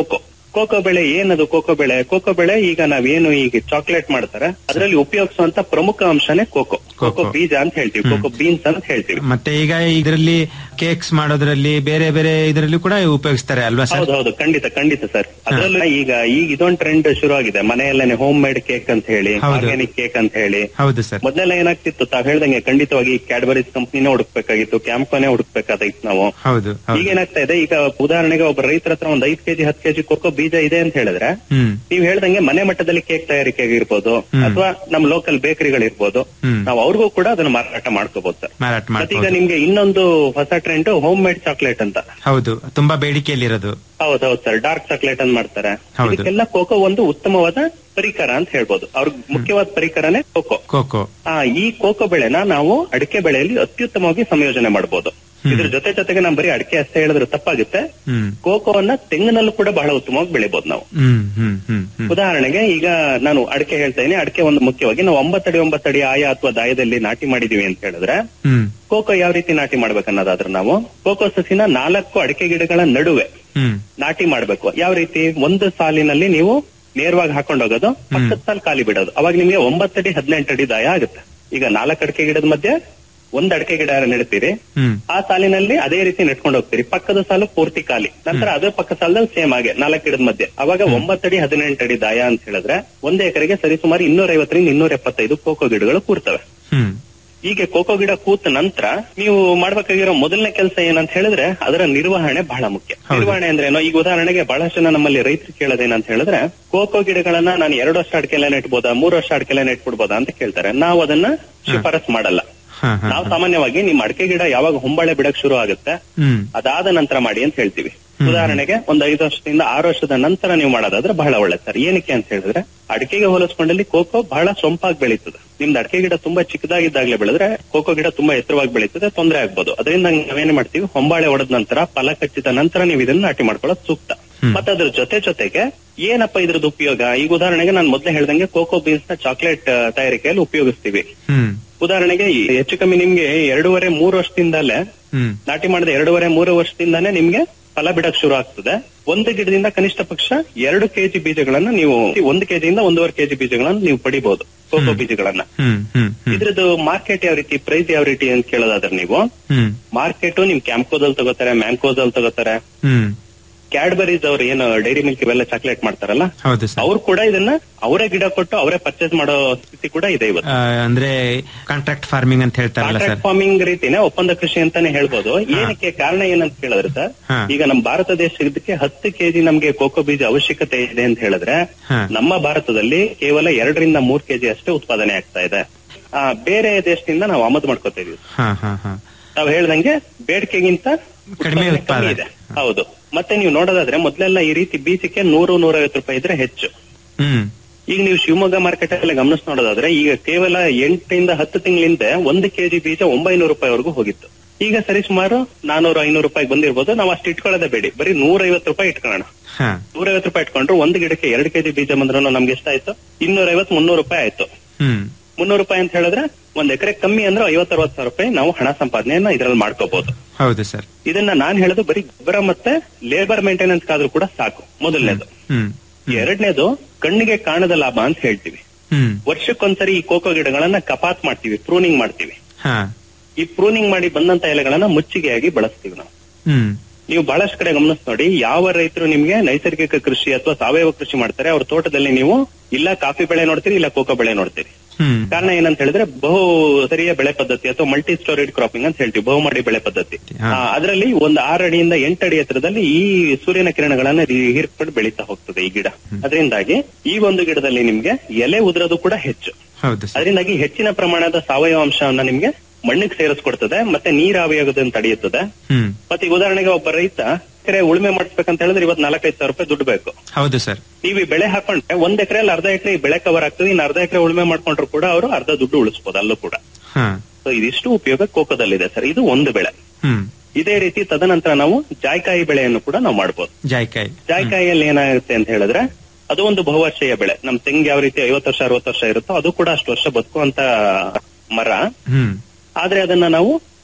ಕೋಕೋ ಬೆಳೆ ಏನದು ಕೋಕೋ ಬೆಳೆ ಕೋಕೋ ಬೆಳೆ ಈಗ ನಾವೇನು ಈಗ ಚಾಕ್ಲೇಟ್ ಮಾಡ್ತಾರೆ ಅದರಲ್ಲಿ ಉಪಯೋಗಿಸುವಂತ ಪ್ರಮುಖ ಅಂಶನೇ ಕೋಕೋ ಕೋಕೋ ಬೀಜ ಅಂತ ಹೇಳ್ತೀವಿ ಕೋಕೋ ಬೀನ್ಸ್ ಅಂತ ಹೇಳ್ತೀವಿ ಮತ್ತೆ ಈಗ ಇದರಲ್ಲಿ ಕೇಕ್ಸ್ ಮಾಡೋದ್ರಲ್ಲಿ ಬೇರೆ ಬೇರೆ ಇದರಲ್ಲಿ ಕೂಡ ಉಪಯೋಗಿಸ್ತಾರೆ ಅಲ್ವಾ ಸರ್ ಹೌದು ಹೌದು ಖಂಡಿತ ಖಂಡಿತ ಸರ್ ಅದರಲ್ಲೂ ಈಗ ಈಗ ಇದೊಂದು ಟ್ರೆಂಡ್ ಶುರು ಆಗಿದೆ ಮನೆಯಲ್ಲೇನೆ ಹೋಮ್ ಮೇಡ್ ಕೇಕ್ ಅಂತ ಹೇಳಿ ಹೌದು. ಆರ್ಗ್ಯಾನಿಕ್ ಕೇಕ್ ಅಂತ ಹೇಳಿ ಹೌದು ಸರ್ ಮೊದಲೆಲ್ಲ ಏನಾಗ್ತಿತ್ತು ತಾವ್ ಹೇಳ್ದಂಗೆ ಖಂಡಿತವಾಗಿ ಕ್ಯಾಡ್ಬರೀಸ್ ಕಂಪ್ನಿನೇ ಹುಡುಕ್ಬೇಕಾಗಿತ್ತು ಕ್ಯಾಂಪನೇ ಹುಡುಕ್ಬೇಕಾಗಿತ್ತು ನಾವು ಹೌದು ಈಗ ಹೌದು ಏನಾಗ್ತಾ ಇದೆ ಈಗ ಉದಾಹರಣೆಗೆ ಒಬ್ಬ ರೈತರ ಹತ್ರ ಒಂದ್ ಐದ್ ಕೆಜಿ ಹತ್ತು ಕೆಜಿ ಕೋಕೋ ಬೀಜ ಇದೆ ಅಂತ ಹೇಳಿದ್ರೆ ಹ್ಮ್ ನೀವ್ ಹೇಳ್ದಂಗೆ ಮನೆ ಮಟ್ಟದಲ್ಲಿ ಕೇಕ್ ತಯಾರಿಕೆ ಆಗಿರ್ಬೋದು ಹ್ಮ್. ಅಥವಾ ನಮ್ ಲೋಕಲ್ ಬೇಕರಿಗಳಿರ್ಬೋದು ಹ್ಮ್. ನಾವು ಅವ್ರಿಗೂ ಕೂಡ ಅದನ್ನ ಮಾರಾಟ ಮಾಡ್ಕೋಬಹುದು ಸರ್ ಮಾರಾಟ ಮತ್ತೀಗ ಮಾಡ್ಬೋದು ನಿಮ್ಗೆ ಇನ್ನೊಂದು ಹೊಸ ಟ್ರೆಂಡ್ ಹೋಮ್ ಮೇಡ್ ಚಾಕ್ಲೇಟ್ ಅಂತ ಹೌದು ತುಂಬಾ ಬೇಡಿಕೆಯಲ್ಲಿರೋದು ಹೌದೌದು ಸರ್ ಡಾರ್ಕ್ ಚಾಕ್ಲೇಟ್ ಅಂತ ಮಾಡ್ತಾರೆ ಹೌದು. ಇದಕ್ಕೆಲ್ಲ ಕೋಕೋ ಒಂದು ಉತ್ತಮವಾದ ಪರಿಕರ ಅಂತ ಹೇಳ್ಬೋದು ಅವ್ರಿಗೆ ಮುಖ್ಯವಾದ ಪರಿಕರನೇ ಕೋಕೋ ಕೋಕೋ ಆ ಈ ಕೋಕೋ ಬೆಳೆನ ನಾವು ಅಡಿಕೆ ಬೆಳೆಯಲ್ಲಿ ಅತ್ಯುತ್ತಮವಾಗಿ ಸಂಯೋಜನೆ ಮಾಡಬಹುದು ಇದ್ರ ಜೊತೆ ಜೊತೆಗೆ ನಾವು ಬರೀ ಅಡಿಕೆ ಅಷ್ಟೇ ಹೇಳಿದ್ರೆ ತಪ್ಪಾಗುತ್ತೆ ಹ್ಮ್ ಕೋಕೋವನ್ನ ತೆಂಗಿನಲ್ಲೂ ಕೂಡ ಬಹಳ ಉತ್ತಮವಾಗಿ ಬೆಳಿಬಹುದು ನಾವು ಹ್ಮ್ ಹ್ಮ್ ಹ್ಮ್ ಹ್ಮ್ ಉದಾಹರಣೆಗೆ ಈಗ ನಾನು ಅಡಿಕೆ ಹೇಳ್ತಾ ಇದೀನಿ ಅಡಿಕೆ ಒಂದು ಮುಖ್ಯವಾಗಿ ನಾವು ಒಂಬತ್ತಡಿ ಒಂಬತ್ತಡಿ ಆಯ ಅಥವಾ ದಾಯದಲ್ಲಿ ನಾಟಿ ಮಾಡಿದೀವಿ ಅಂತ ಹೇಳಿದ್ರೆ ಹ್ಮ್ ಕೋಕೋ ಯಾವ ರೀತಿ ನಾಟಿ ಮಾಡ್ಬೇಕನ್ನೋದಾದ್ರೆ ನಾವು ಕೋಕೋ ಸಸಿನ ನಾಲ್ಕು ಅಡಿಕೆ ಗಿಡಗಳ ನಡುವೆ ಹ್ಮ್ ನಾಟಿ ಮಾಡ್ಬೇಕು ಯಾವ ರೀತಿ ಒಂದು ಸಾಲಿನಲ್ಲಿ ನೀವು ನೇರವಾಗಿ ಹಾಕೊಂಡು ಹೋಗೋದು ಪಕ್ಕದ ಸಾಲ್ ಖಾಲಿ ಬಿಡೋದು ಅವಾಗ ನಿಮ್ಗೆ ಒಂಬತ್ತಡಿ ಹದಿನೆಂಟು ಅಡಿ ದಾಯ ಆಗುತ್ತೆ ಈಗ ನಾಲ್ಕು ಅಡಿಕೆ ಗಿಡದ ಮಧ್ಯೆ ಒಂದ್ ಅಡಿಕೆ ಗಿಡ ನೆಡ್ತೀರಿ ಹ್ಮ್ ಆ ಸಾಲಿನಲ್ಲಿ ಅದೇ ರೀತಿ ನೆಟ್ಕೊಂಡು ಹೋಗ್ತೀರಿ ಪಕ್ಕದ ಸಾಲು ಪೂರ್ತಿ ಖಾಲಿ ನಂತರ ಅದೇ ಪಕ್ಕ ಸಾಲದಲ್ಲಿ ಸೇಮ್ ಆಗಿ ನಾಲ್ಕು ಗಿಡದ ಮಧ್ಯೆ ಅವಾಗ ಒಂಬತ್ತಡಿ ಹದಿನೆಂಟು ಅಡಿ ದಾಯ ಅಂತ ಹೇಳಿದ್ರೆ ಒಂದೇ ಎಕರೆಗೆ ಸರಿಸುಮಾರು ಇನ್ನೂರ ಐವತ್ತರಿಂದ ಇನ್ನೂರ ಎಪ್ಪತ್ತೈದು ಕೋಕೋ ಗಿಡಗಳು ಕೂರ್ತವೆ ಹ್ಮ್ ಹೀಗೆ ಕೋಕೋ ಗಿಡ ಕೂತ ನಂತರ ನೀವು ಮಾಡ್ಬೇಕಾಗಿರೋ ಮೊದಲನೇ ಕೆಲಸ ಏನಂತ ಹೇಳಿದ್ರೆ ಅದರ ನಿರ್ವಹಣೆ ಬಹಳ ಮುಖ್ಯ ನಿರ್ವಹಣೆ ಅಂದ್ರೆ ಏನೋ ಈಗ ಉದಾಹರಣೆಗೆ ಬಹಳಷ್ಟು ಜನ ನಮ್ಮಲ್ಲಿ ರೈತರು ಕೇಳೋದೇನಂತ ಹೇಳಿದ್ರೆ ಕೋಕೋ ಗಿಡಗಳನ್ನ ನಾನು ಎರಡು ವರ್ಷ ಅಡಿಕೆಲ್ಲ ನೆಟ್ಬೋದಾ ಮೂರು ವರ್ಷ ಅಡಿಕೆಲ್ಲ ನೆಟ್ಬಿಡ್ಬೋದಾ ಅಂತ ಕೇಳ್ತಾರೆ ನಾವು ಅದನ್ನ ಶಿಫಾರಸ್ ಮಾಡಲ್ಲ ಹಾ ಹಾ ನಾವು ಸಾಮಾನ್ಯವಾಗಿ ನಿಮ್ ಅಡಿಕೆ ಗಿಡ ಯಾವಾಗ ಹೊಂಬಾಳೆ ಬಿಡಕ್ ಶುರು ಆಗುತ್ತೆ ಹ್ಮ್ ಅದಾದ ನಂತರ ಮಾಡಿ ಅಂತ ಹೇಳ್ತೀವಿ ಉದಾಹರಣೆಗೆ ಒಂದ್ ಐದು ವರ್ಷದಿಂದ ಆರು ವರ್ಷದ ನಂತರ ನೀವು ಮಾಡೋದಾದ್ರೆ ಬಹಳ ಒಳ್ಳೆ ಸರ್ ಏನಕ್ಕೆ ಅಂತ ಹೇಳಿದ್ರೆ ಅಡಿಕೆಗೆ ಹೋಲಿಸ್ಕೊಂಡಲ್ಲಿ ಕೋಕೋ ಬಹಳ ಸೊಂಪಾಗಿ ಬೆಳೀತದೆ ನಿಮ್ದು ಅಡಿಕೆ ಗಿಡ ತುಂಬಾ ಚಿಕ್ಕದಾಗಿದ್ದಾಗ್ಲೇ ಬೆಳೆದ್ರೆ ಕೋಕೋ ಗಿಡ ತುಂಬಾ ಎತ್ತರವಾಗಿ ಬೆಳೀತದೆ ತೊಂದರೆ ಆಗ್ಬೋದು ಅದರಿಂದ ನಾವೇನ್ ಮಾಡ್ತೀವಿ ಹೊಂಬಾಳೆ ಹೊಡೆದ ನಂತರ ಫಲ ಕಚ್ಚಿದ ನಂತರ ನೀವು ಇದನ್ನ ನಾಟಿ ಮಾಡ್ಕೊಳ್ಳೋದು ಸೂಕ್ತ ಮತ್ತೆ ಅದ್ರ ಜೊತೆ ಜೊತೆಗೆ ಏನಪ್ಪ ಇದ್ರದ್ದು ಉಪಯೋಗ ಈಗ ಉದಾಹರಣೆಗೆ ನಾನು ಮೊದಲೇ ಹೇಳ್ದಂಗೆ ಕೋಕೋ ಬೀನ್ಸ್ ನ ಚಾಕ್ಲೇಟ್ ತಯಾರಿಕೆಯಲ್ಲಿ ಉಪಯೋಗಿಸ್ತೀವಿ ಹ್ಮ್ ಉದಾಹರಣೆಗೆ ಈ ಹೆಚ್ಚು ಕಮ್ಮಿ ನಿಮ್ಗೆ ಎರಡೂವರೆ ಮೂರು ವರ್ಷದಿಂದಲೇ ಹ್ಮ್ ನಾಟಿ ಮಾಡಿದ ಎರಡೂವರೆ ಮೂರು ವರ್ಷದಿಂದಾನೇ ನಿಮ್ಗೆ ಫಲ ಬಿಡಕ್ ಶುರು ಆಗ್ತದೆ ಒಂದು ಗಿಡದಿಂದ ಕನಿಷ್ಠ ಪಕ್ಷ ಎರಡು ಕೆಜಿ ಬೀಜಗಳನ್ನ ನೀವು ಒಂದು ಕೆಜಿಯಿಂದ ಒಂದೂವರೆ ಕೆಜಿ ಬೀಜಗಳನ್ನ ನೀವು ಪಡಿಬಹುದು ಕೋಕೋ ಬೀಜಗಳನ್ನ ಹ್ಮ್ ಹ್ಮ್ ಹ್ಮ್ ಇದ್ರದ್ದು ಮಾರ್ಕೆಟ್ ಯಾವ ರೀತಿ ಪ್ರೈಸ್ ಯಾವ ರೀತಿ ಅಂತ ಕೇಳೋದಾದ್ರೆ ನೀವು ಹ್ಮ್ ಮಾರ್ಕೆಟ್ ನಿಮ್ ಕ್ಯಾಂಪ್ಕೋದಲ್ಲಿ ತಗೋತಾರೆ ಮ್ಯಾಂಕೋದಲ್ಲಿ ತಗೋತಾರೆ ಹ್ಮ್ ಕ್ಯಾಡ್ಬರೀಸ್ ಅವ್ರು ಏನು ಡೈರಿ ಮಿಲ್ಕ್ ಇವೆಲ್ಲ ಚಾಕ್ಲೇಟ್ ಮಾಡ್ತಾರಲ್ಲ ಹೌದು ಸರ್ ಅವ್ರು ಕೂಡ ಇದನ್ನ ಅವರೇ ಗಿಡ ಕೊಟ್ಟು ಅವರೇ ಪರ್ಚೇಸ್ ಮಾಡೋ ಸ್ಥಿತಿ ಕೂಡ ಇದೆ ಇವತ್ತು ಆ, ಅಂದ್ರೆ ಕಾಂಟ್ರಾಕ್ಟ್ ಫಾರ್ಮಿಂಗ್ ಅಂತ ಹೇಳ್ತಾರಲ್ಲ ಸರ್ ಕಾಂಟ್ರಾಕ್ಟ್ ಫಾರ್ಮಿಂಗ್ ರೀತಿನೇ ಒಪ್ಪಂದ ಕೃಷಿ ಅಂತಾನೆ ಹೇಳ್ಬೋದು ಏನಕ್ಕೆ ಕಾರಣ ಏನಂತ ಕೇಳಿದ್ರೆ ಸರ್ ಹಾ. ಈಗ ನಮ್ಮ ಭಾರತ ದೇಶಕ್ಕೆ ಹತ್ತು ಕೆಜಿ ನಮ್ಗೆ ಕೋಕೋ ಬೀಜ ಅವಶ್ಯಕತೆ ಇದೆ ಅಂತ ಹೇಳಿದ್ರೆ ಹಾ. ನಮ್ಮ ಭಾರತದಲ್ಲಿ ಕೇವಲ ಎರಡರಿಂದ ಮೂರ್ ಕೆಜಿ ಅಷ್ಟೇ ಉತ್ಪಾದನೆ ಆಗ್ತಾ ಇದೆ ಆ, ಬೇರೆ ದೇಶದಿಂದ ನಾವು ಆಮದು ಮಾಡ್ಕೋತಾ ಇದೀವಿ ಹಾ ಹಾ ಹಾ ತಾವ್ ಹೇಳ್ದಂಗೆ ಬೇಡಿಕೆಗಿಂತ ಕಡಿಮೆ ಉತ್ಪಾದನೆ ಉತ್ಪಾದನೆ. ಕಮ್ಮಿ ಇದೆ ಹೌದು ಮತ್ತೆ ನೀವು ನೋಡೋದಾದ್ರೆ ಮೊದಲೆಲ್ಲ ಈ ರೀತಿ ಬೀಜಕ್ಕೆ ನೂರು ನೂರೈವತ್ತು ರೂಪಾಯಿ ಇದ್ರೆ ಹೆಚ್ಚು ಹ್ಮ್ ಈಗ ನೀವು ಶಿವಮೊಗ್ಗ ಮಾರ್ಕೆಟ್ ಅಲ್ಲಿ ಗಮನಿಸಿ ನೋಡೋದಾದ್ರೆ ಈಗ ಕೇವಲ ಎಂಟರಿಂದ ಹತ್ತು ತಿಂಗಳಿಂದ ಒಂದು ಕೆಜಿ ಬೀಜ ಒಂಬೈನೂರು ರೂಪಾಯಿವರೆಗೂ ಹೋಗಿತ್ತು ಈಗ ಸರಿ ಸುಮಾರು ನಾನೂರು ಐನೂರು ರೂಪಾಯಿ ಬಂದಿರ್ಬೋದು ನಾವು ಅಷ್ಟು ಇಟ್ಕೊಳ್ಳೋದೇ ಬೇಡಿ ಬರೀ ನೂರೈವತ್ತು ರೂಪಾಯಿ ಇಟ್ಕೊಳ್ಳೋಣ ಹಾ ನೂರೈವತ್ತು ರೂಪಾಯಿ ಇಟ್ಕೊಂಡ್ರು ಒಂದು ಗಿಡಕ್ಕೆ ಎರಡು ಕೆಜಿ ಬೀಜ ಬಂದ್ರು ನಮ್ಗೆ ಎಷ್ಟಾಯ್ತು ಇನ್ನೂರೈವತ್ತು ಮುನ್ನೂರು ರೂಪಾಯಿ ಆಯ್ತು ಹ್ಮ್ ಮುನ್ನೂರು ರೂಪಾಯಿ ಅಂತ ಹೇಳಿದ್ರೆ ಒಂದ್ ಎಕರೆ ಕಮ್ಮಿ ಅಂದ್ರೆ ಐವತ್ತು ಅರವತ್ತು ಸಾವಿರ ರೂಪಾಯಿ ನಾವು ಹಣ ಸಂಪಾದನೆಯನ್ನ ಇದ್ರಲ್ಲಿ ಮಾಡ್ಕೋಬಹುದು ಹೌದು ಸರ್ ಇದನ್ನ ನಾನ್ ಹೇಳೋದು ಬರೀ ಗೊಬ್ಬರ ಮತ್ತೆ ಲೇಬರ್ ಮೇಂಟೆನೆನ್ಸ್ ಆದ್ರೂ ಕೂಡ ಸಾಕು ಮೊದಲನೇದು ಹ್ಮ್ ಎರಡನೇದು ಕಣ್ಣಿಗೆ ಕಾಣದ ಲಾಭ ಅಂತ ಹೇಳ್ತೀವಿ ಹ್ಮ್ ವರ್ಷಕ್ಕೊಂದ್ಸರಿ ಈ ಕೋಕೋ ಗಿಡಗಳನ್ನ ಕಪಾತ್ ಮಾಡ್ತೀವಿ ಪ್ರೂನಿಂಗ್ ಮಾಡ್ತೀವಿ ಹಾ ಈ ಪ್ರೂನಿಂಗ್ ಮಾಡಿ ಬಂದಂತ ಎಲೆಗಳನ್ನ ಮುಚ್ಚಿಗೆಯಾಗಿ ಬಳಸ್ತೀವಿ ನಾವು ಹ್ಮ್ ನೀವು ಬಹಳಷ್ಟು ಕಡೆ ಗಮನಿಸ್ ನೋಡಿ ಯಾವ ರೈತರು ನಿಮ್ಗೆ ನೈಸರ್ಗಿಕ ಕೃಷಿ ಅಥವಾ ಸಾವಯವ ಕೃಷಿ ಮಾಡ್ತಾರೆ ಅವ್ರ ತೋಟದಲ್ಲಿ ನೀವು ಇಲ್ಲ ಕಾಫಿ ಬೆಳೆ ನೋಡ್ತೀರಿ ಇಲ್ಲ ಕೋಕೋ ಬೆಳೆ ನೋಡ್ತೀರಿ ಹ್ಮ್ ಕಾರಣ ಏನಂತ ಹೇಳಿದ್ರೆ ಬಹು ಸರಿಯ ಬೆಳೆ ಪದ್ಧತಿ ಅಥವಾ ಮಲ್ಟಿ ಸ್ಟೋರೇಡ್ ಕ್ರಾಪಿಂಗ್ ಅಂತ ಹೇಳ್ತೀವಿ ಬಹುಮಾಡಿ ಬೆಳೆ ಪದ್ಧತಿ ಹಾ. ಅದರಲ್ಲಿ ಒಂದು ಆರು ಅಡಿಯಿಂದ ಎಂಟು ಅಡಿ ಎತ್ತರದಲ್ಲಿ ಈ ಸೂರ್ಯನ ಕಿರಣಗಳನ್ನ ಹೀರ್ಕೊಂಡು ಬೆಳೀತಾ ಹೋಗ್ತದೆ ಈ ಗಿಡ ಅದರಿಂದಾಗಿ ಈ ಒಂದು ಗಿಡದಲ್ಲಿ ನಿಮ್ಗೆ ಎಲೆ ಉದುರೋದು ಕೂಡ ಹೆಚ್ಚು ಹೌದು ಸರ್ ಅದರಿಂದಾಗಿ ಹೆಚ್ಚಿನ ಪ್ರಮಾಣದ ಸಾವಯವ ಅಂಶವನ್ನ ನಿಮ್ಗೆ ಮಣ್ಣಿಗೆ ಸೇರಿಸ್ಕೊಡ್ತದೆ ಮತ್ತೆ ನೀರ್ ಆವಿಯಾಗೋದನ್ನ ತಡೆಯುತ್ತದೆ ಹ್ಮ್ ಮತ್ತೆ ಈಗ ಉದಾಹರಣೆಗೆ ಒಬ್ಬ ರೈತ ಎಕರೆ ಉಳುಮೆ ಮಾಡಿಸ್ಬೇಕಂತ ಹೇಳಿದ್ರೆ ಇವತ್ತು ನಾಲ್ಕೈದು ಸಾವಿರ ರೂಪಾಯಿ ದುಡ್ಡು ಬೇಕು ಹೌದು ಸರ್ ನೀವು ಈ ಬೆಳೆ ಹಾಕೊಂಡ್ರೆ ಒಂದ್ ಎಕರೆಯಲ್ಲಿ ಅರ್ಧ ಎಕರೆ ಬೆಳೆ ಕವರ್ ಆಗ್ತದೆ ಇನ್ನು ಅರ್ಧ ಎಕರೆ ಉಳುಮೆ ಮಾಡ್ಕೊಂಡ್ರು ಕೂಡ ಅವರು ಅರ್ಧ ದುಡ್ಡು ಉಳಿಸಬಹುದು ಅಲ್ಲೂ ಕೂಡ ಹಾ ಸೊ ಇದಿಷ್ಟು ಉಪಯೋಗ ಕೋಕೋದಲ್ಲಿದೆ ಸರ್ ಇದು ಒಂದು ಬೆಳೆ ಹ್ಮ್ ಇದೇ ರೀತಿ ತದನಂತರ ನಾವು ಜಾಯ್ಕಾಯಿ ಬೆಳೆಯನ್ನು ಕೂಡ ನಾವು ಮಾಡ್ಬೋದು ಜಾಯ್ಕಾಯಿ ಜಾಯ್ಕಾಯಿಯಲ್ಲಿ ಏನಾಗುತ್ತೆ ಅಂತ ಹೇಳಿದ್ರೆ ಅದು ಒಂದು ಬಹುವರ್ಷೀಯ ಬೆಳೆ ನಮ್ ತೆಂಗ್ ಯಾವ ರೀತಿ ಐವತ್ತು ವರ್ಷ ಅರವತ್ತು ವರ್ಷ ಇರುತ್ತೋ ಅದು ಕೂಡ ಅಷ್ಟು ವರ್ಷ ಬದುಕುವಂತ ಮರ ಹ್ಮ್ ಆದ್ರೆ ಅದನ್ನ ನಾವು